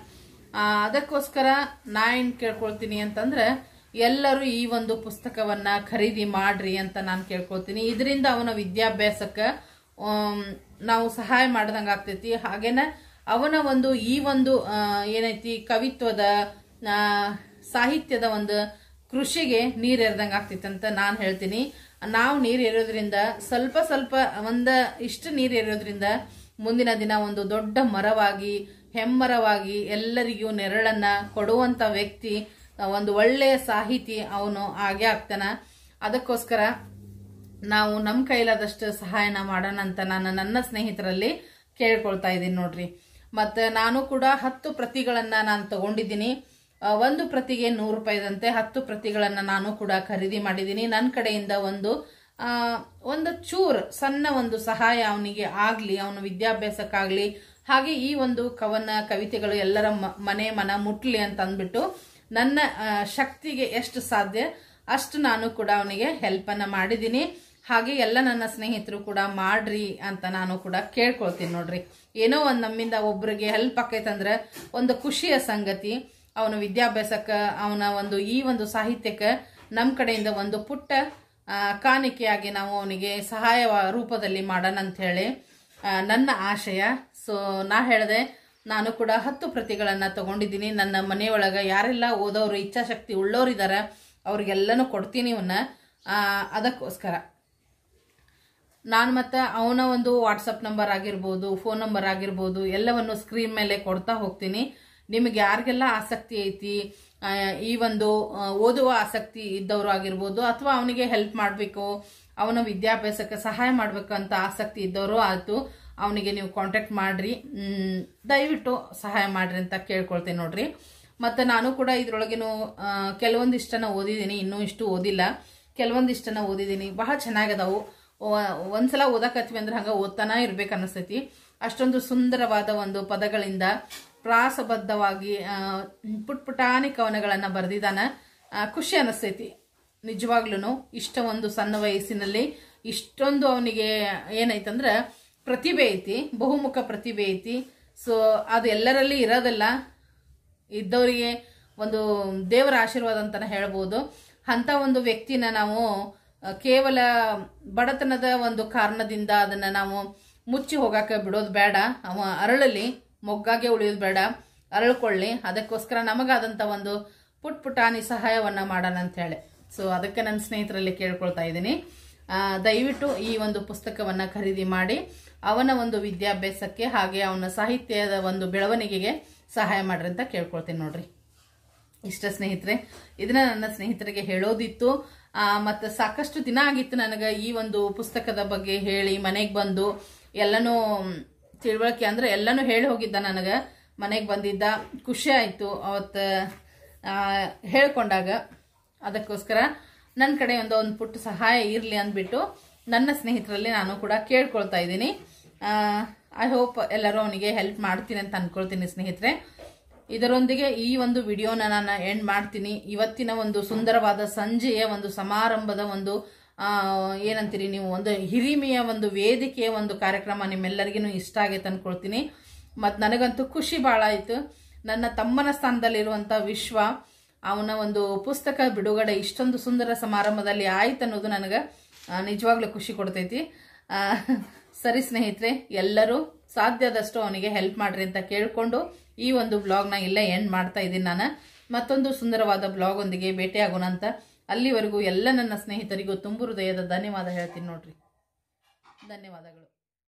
ಆ, ಅದಕ್ಕೋಸ್ಕರ ನಾ ಏನು ಕೇಳ್ಕೊಳ್ತೀನಿ ಅಂತಂದ್ರೆ ಎಲ್ಲರೂ ಈ ಒಂದು ಪುಸ್ತಕವನ್ನ ಖರೀದಿ ಮಾಡ್ರಿ ಅಂತ ನಾನು ಕೇಳ್ಕೊಳ್ತೀನಿ ಇದರಿಂದ ಅವನ ವಿದ್ಯಾಭ್ಯಾಸಕ್ಕೆ ಆಮ್, ನಾವು ಸಹಾಯ ಮಾಡ್ದಂಗೆ ಆಗ್ತೈತಿ ಹಾಗೇನ ಅವನ ಒಂದು ಈ ಒಂದು ಆ, ಏನೈತಿ ಕವಿತ್ವದ ಆ, ಸಾಹಿತ್ಯದ ಒಂದು ಕೃಷಿಗೆ ನೀರು ಎರೆದಂಗೆ ಆಗ್ತೈತೆ ಅಂತ ನಾನು ಹೇಳ್ತೀನಿ ನಾವು ನೀರು ಎರೆಯೋದ್ರಿಂದ ಸ್ವಲ್ಪ ಸ್ವಲ್ಪ ಒಂದ ಇಷ್ಟು ನೀರು ಎರೆಯೋದ್ರಿಂದ ಮುಂದಿನ ದಿನ ಒಂದು ದೊಡ್ಡ ಮರವಾಗಿ ಹೆಮ್ಮರವಾಗಿ ಎಲ್ಲರಿಗೂ ನೆರಳನ್ನ ಕೊಡುವಂತ ವ್ಯಕ್ತಿ ಒಂದು ಒಳ್ಳೆಯ ಸಾಹಿತಿ ಅವನು ಆಗೇ ಆಗ್ತಾನ ಅದಕ್ಕೋಸ್ಕರ ನಾವು ನಮ್ಮ ಕೈಲಾದಷ್ಟು ಸಹಾಯನ ಮಾಡೋಣ ಅಂತ ನಾನು ನನ್ನ ಸ್ನೇಹಿತರಲ್ಲಿ ಕೇಳ್ಕೊಳ್ತಾ ಇದ್ದೀನಿ ನೋಡ್ರಿ ಮತ್ತೆ ನಾನು ಕೂಡ ಹತ್ತು ಪ್ರತಿಗಳನ್ನ ನಾನು ತಗೊಂಡಿದ್ದೀನಿ ಆ, ಒಂದು ಪ್ರತಿಗೆ ನೂರು ರೂಪಾಯಿದಂತೆ ಹತ್ತು ಪ್ರತಿಗಳನ್ನ ನಾನು ಕೂಡ ಖರೀದಿ ಮಾಡಿದ್ದೀನಿ ನನ್ನ ಕಡೆಯಿಂದ ಒಂದು ಆ, ಒಂದು ಚೂರ್ ಸಣ್ಣ ಒಂದು ಸಹಾಯ ಅವನಿಗೆ ಆಗ್ಲಿ ಅವನ ವಿದ್ಯಾಭ್ಯಾಸಕ್ಕಾಗ್ಲಿ ಹಾಗೆ ಈ ಒಂದು ಕವನ ಕವಿತೆಗಳು ಎಲ್ಲರ ಮ- ಮನೆ ಮನ ಮುಟ್ಲಿ ಅಂತ ಅಂದ್ಬಿಟ್ಟು ನನ್ನ ಆ, ಶಕ್ತಿಗೆ ಎಷ್ಟು ಸಾಧ್ಯ ಅಷ್ಟು ನಾನು ಕೂಡ ಅವನಿಗೆ ಹೆಲ್ಪ್ ಅನ್ನ ಮಾಡಿದ್ದೀನಿ ಹಾಗೆ ಎಲ್ಲ ನನ್ನ ಸ್ನೇಹಿತರು ಕೂಡ ಮಾಡ್ರಿ ಅಂತ ನಾನು ಕೂಡ ಕೇಳ್ಕೊಳ್ತೀನಿ ನೋಡ್ರಿ ಏನೋ ಒಂದು ನಮ್ಮಿಂದ ಒಬ್ರಿಗೆ ಹೆಲ್ಪ್ ಆಕೈತಂದ್ರೆ ಒಂದು ಖುಷಿಯ ಸಂಗತಿ ಅವನ ವಿದ್ಯಾಭ್ಯಾಸಕ್ಕೆ ಅವನ ಒಂದು ಈ ಒಂದು ಸಾಹಿತ್ಯಕ್ಕೆ ನಮ್ಮ ಕಡೆಯಿಂದ ಒಂದು ಪುಟ್ಟ ಆ, ಕಾಣಿಕೆಯಾಗಿ ನಾವು ಅವನಿಗೆ ಸಹಾಯ ರೂಪದಲ್ಲಿ ಮಾಡೋಣ ಅಂತ ಹೇಳಿ ಆ, ನನ್ನ ಆಶಯ ಸೊ ನಾ ಹೇಳಿದೆ ನಾನು ಕೂಡ ಹತ್ತು ಪ್ರತಿಗಳನ್ನ ತಗೊಂಡಿದ್ದೀನಿ ನನ್ನ ಮನೆಯೊಳಗೆ ಯಾರೆಲ್ಲ ಓದೋರು ಇಚ್ಛಾಶಕ್ತಿ ಉಳ್ಳೋರಿದ್ದಾರೆ ಅವ್ರಿಗೆಲ್ಲನೂ ಕೊಡ್ತೀನಿ ಇವನ್ನ ಆ, ಅದಕ್ಕೋಸ್ಕರ ನಾನು ಮತ್ತೆ ಅವನ ಒಂದು ವಾಟ್ಸಪ್ ನಂಬರ್ ಆಗಿರ್ಬೋದು ಫೋನ್ ನಂಬರ್ ಆಗಿರ್ಬೋದು ಎಲ್ಲವನ್ನು ಸ್ಕ್ರೀನ್ ಮೇಲೆ ಕೊಡ್ತಾ ಹೋಗ್ತೀನಿ ನಿಮಗೆ ಯಾರಿಗೆಲ್ಲ ಆಸಕ್ತಿ ಐತಿ ಆ, ಈ ಒಂದು ಆ, ಓದುವ ಆಸಕ್ತಿ ಇದ್ದವರು ಆಗಿರ್ಬೋದು ಅಥವಾ ಅವನಿಗೆ ಹೆಲ್ಪ್ ಮಾಡಬೇಕು ಅವನ ವಿದ್ಯಾಭ್ಯಾಸಕ್ಕೆ ಸಹಾಯ ಮಾಡಬೇಕು ಅಂತ ಆಸಕ್ತಿ ಇದ್ದವರು ಆಯ್ತು ಅವನಿಗೆ ನೀವು ಕಾಂಟ್ಯಾಕ್ಟ್ ಮಾಡ್ರಿ ಮ್, ದಯವಿಟ್ಟು ಸಹಾಯ ಮಾಡ್ರಿ ಅಂತ ಕೇಳ್ಕೊಳ್ತೀನಿ ನೋಡ್ರಿ ಮತ್ತೆ ನಾನು ಕೂಡ ಇದ್ರೊಳಗೇನು ಆ, ಕೆಲವೊಂದಿಷ್ಟನ್ನ ಓದಿದ್ದೀನಿ ಇನ್ನೂ ಇಷ್ಟು ಓದಿಲ್ಲ ಕೆಲವೊಂದಿಷ್ಟನ್ನ ಓದಿದ್ದೀನಿ ಬಹಳ ಚೆನ್ನಾಗದಾವು ವ- ಒಂದ್ಸಲ ಓದಕತ್ವಿ ಅಂದ್ರೆ ಹಂಗ ಓದ್ತಾನ ಇರ್ಬೇಕು ಅನಿಸ್ತೈತಿ ಅಷ್ಟೊಂದು ಸುಂದರವಾದ ಒಂದು ಪದಗಳಿಂದ ಪ್ರಾಸಬದ್ಧವಾಗಿ ಆ, ಪುಟ್ ಪುಟಾಣಿ ಕವನಗಳನ್ನ ಬರೆದಿದ್ದಾನ ಆ, ಖುಷಿ ಅನಿಸ್ತೈತಿ ನಿಜವಾಗ್ಲೂ ಇಷ್ಟ ಒಂದು ಸಣ್ಣ ವಯಸ್ಸಿನಲ್ಲಿ ಇಷ್ಟೊಂದು ಅವನಿಗೆ ಏನೈತಂದ್ರ ಪ್ರತಿಭೆ ಐತಿ ಬಹುಮುಖ ಪ್ರತಿಭೆ ಐತಿ ಸೊ ಅದು ಎಲ್ಲರಲ್ಲಿ ಇರೋದಿಲ್ಲ ಇದ್ದವರಿಗೆ ಒಂದು ದೇವರ ಆಶೀರ್ವಾದ ಅಂತಾನೆ ಹೇಳ್ಬೋದು ಅಂತ ಒಂದು ವ್ಯಕ್ತಿನ ನಾವು ಆ, ಕೇವಲ ಬಡತನದ ಒಂದು ಕಾರಣದಿಂದ ಅದನ್ನ ನಾವು ಮುಚ್ಚಿ ಹೋಗಾಕ ಬಿಡೋದು ಬೇಡ ಅವ ಅರಳಲಿ ಮೊಗ್ಗಾಗೆ ಉಳಿಯೋದು ಬೇಡ ಅರಳ್ಕೊಳ್ಳಿ ಅದಕ್ಕೋಸ್ಕರ ನಮಗಾದಂಥ ಒಂದು ಪುಟ್ ಪುಟಾಣಿ ಸಹಾಯವನ್ನ ಮಾಡೋಣ ಅಂತ ಹೇಳಿ ಸೊ ಅದಕ್ಕೆ ನನ್ನ ಸ್ನೇಹಿತರಲ್ಲಿ ಕೇಳ್ಕೊಳ್ತಾ ಇದ್ದೀನಿ ಆ, ದಯವಿಟ್ಟು ಈ ಒಂದು ಪುಸ್ತಕವನ್ನ ಖರೀದಿ ಮಾಡಿ ಅವನ ಒಂದು ವಿದ್ಯಾಭ್ಯಾಸಕ್ಕೆ ಹಾಗೆ ಅವನ ಸಾಹಿತ್ಯದ ಒಂದು ಬೆಳವಣಿಗೆಗೆ ಸಹಾಯ ಮಾಡ್ರಿ ಅಂತ ಕೇಳ್ಕೊಳ್ತೀನಿ ನೋಡ್ರಿ ಇಷ್ಟ ಸ್ನೇಹಿತರೆ ಇದನ್ನ ನನ್ನ ಸ್ನೇಹಿತರಿಗೆ ಹೇಳೋದಿತ್ತು ಆ, ಮತ್ತೆ ಸಾಕಷ್ಟು ದಿನ ಆಗಿತ್ತು ನನಗೆ ಈ ಒಂದು ಪುಸ್ತಕದ ಬಗ್ಗೆ ಹೇಳಿ ಮನೆಗೆ ಬಂದು ಎಲ್ಲನೂ ತಿಳುವಳಿಕೆ ಅಂದ್ರೆ ಎಲ್ಲನೂ ಹೇಳಿ ಹೋಗಿದ್ದ ನನಗೆ ಮನೆಗೆ ಬಂದಿದ್ದ ಖುಷಿ ಆಯಿತು ಅವತ್ತು ಆ, ಹೇಳ್ಕೊಂಡಾಗ ಅದಕ್ಕೋಸ್ಕರ ನನ್ನ ಕಡೆ ಒಂದು ಒಂದು ಪುಟ್ಟ ಸಹಾಯ ಇರಲಿ ಅಂದ್ಬಿಟ್ಟು ನನ್ನ ಸ್ನೇಹಿತರಲ್ಲಿ ನಾನು ಕೂಡ ಕೇಳ್ಕೊಳ್ತಾ ಇದ್ದೀನಿ ಐ ಹೋಪ್ ಎಲ್ಲರೂ ಅವನಿಗೆ ಹೆಲ್ಪ್ ಮಾಡ್ತೀನಿ ಅಂತ ಅನ್ಕೊಳ್ತೀನಿ ಸ್ನೇಹಿತರೆ ಇದರೊಂದಿಗೆ ಈ ಒಂದು ವಿಡಿಯೋನ ನಾನು ಎಂಡ್ ಮಾಡ್ತೀನಿ ಇವತ್ತಿನ ಒಂದು ಸುಂದರವಾದ ಸಂಜೆಯ ಒಂದು ಸಮಾರಂಭದ ಒಂದು ಆ, ಏನಂತೀರಿ ನೀವು ಒಂದು ಹಿರಿಮೆಯ ಒಂದು ವೇದಿಕೆಯ ಒಂದು ಕಾರ್ಯಕ್ರಮ ನಿಮ್ಮೆಲ್ಲರಿಗೂ ಇಷ್ಟ ಆಗೈತೆ ಅನ್ಕೊಳ್ತೀನಿ ಮತ್ತು ನನಗಂತೂ ಖುಷಿ ಭಾಳ ಆಯಿತು ನನ್ನ ತಮ್ಮನ ಸ್ಥಾನದಲ್ಲಿರುವಂಥ ವಿಶ್ವ ಅವನ ಒಂದು ಪುಸ್ತಕ ಬಿಡುಗಡೆ ಇಷ್ಟೊಂದು ಸುಂದರ ಸಮಾರಂಭದಲ್ಲಿ ಆಯ್ತು ಅನ್ನೋದು ನನಗೆ ಆ, ನಿಜವಾಗ್ಲೂ ಖುಷಿ ಕೊಡ್ತೈತಿ ಆ, ಸರಿ ಸ್ನೇಹಿತರೆ ಎಲ್ಲರೂ ಸಾಧ್ಯದಷ್ಟು ಅವನಿಗೆ ಹೆಲ್ಪ್ ಮಾಡ್ರಿ ಅಂತ ಕೇಳಿಕೊಂಡು ಈ ಒಂದು ಬ್ಲಾಗ್ನ ಇಲ್ಲೇ ಎಂಡ್ ಮಾಡ್ತಾ ಇದ್ದೀನಿ ನಾನು ಮತ್ತೊಂದು ಸುಂದರವಾದ ಬ್ಲಾಗ್ ಒಂದಿಗೆ ಭೇಟಿಯಾಗೋಣ ಅಂತ ಅಲ್ಲಿವರೆಗೂ ಎಲ್ಲ ನನ್ನ ಸ್ನೇಹಿತರಿಗೂ ತುಂಬು ಹೃದಯದ ಧನ್ಯವಾದ ಹೇಳ್ತೀನಿ ನೋಡ್ರಿ ಧನ್ಯವಾದಗಳು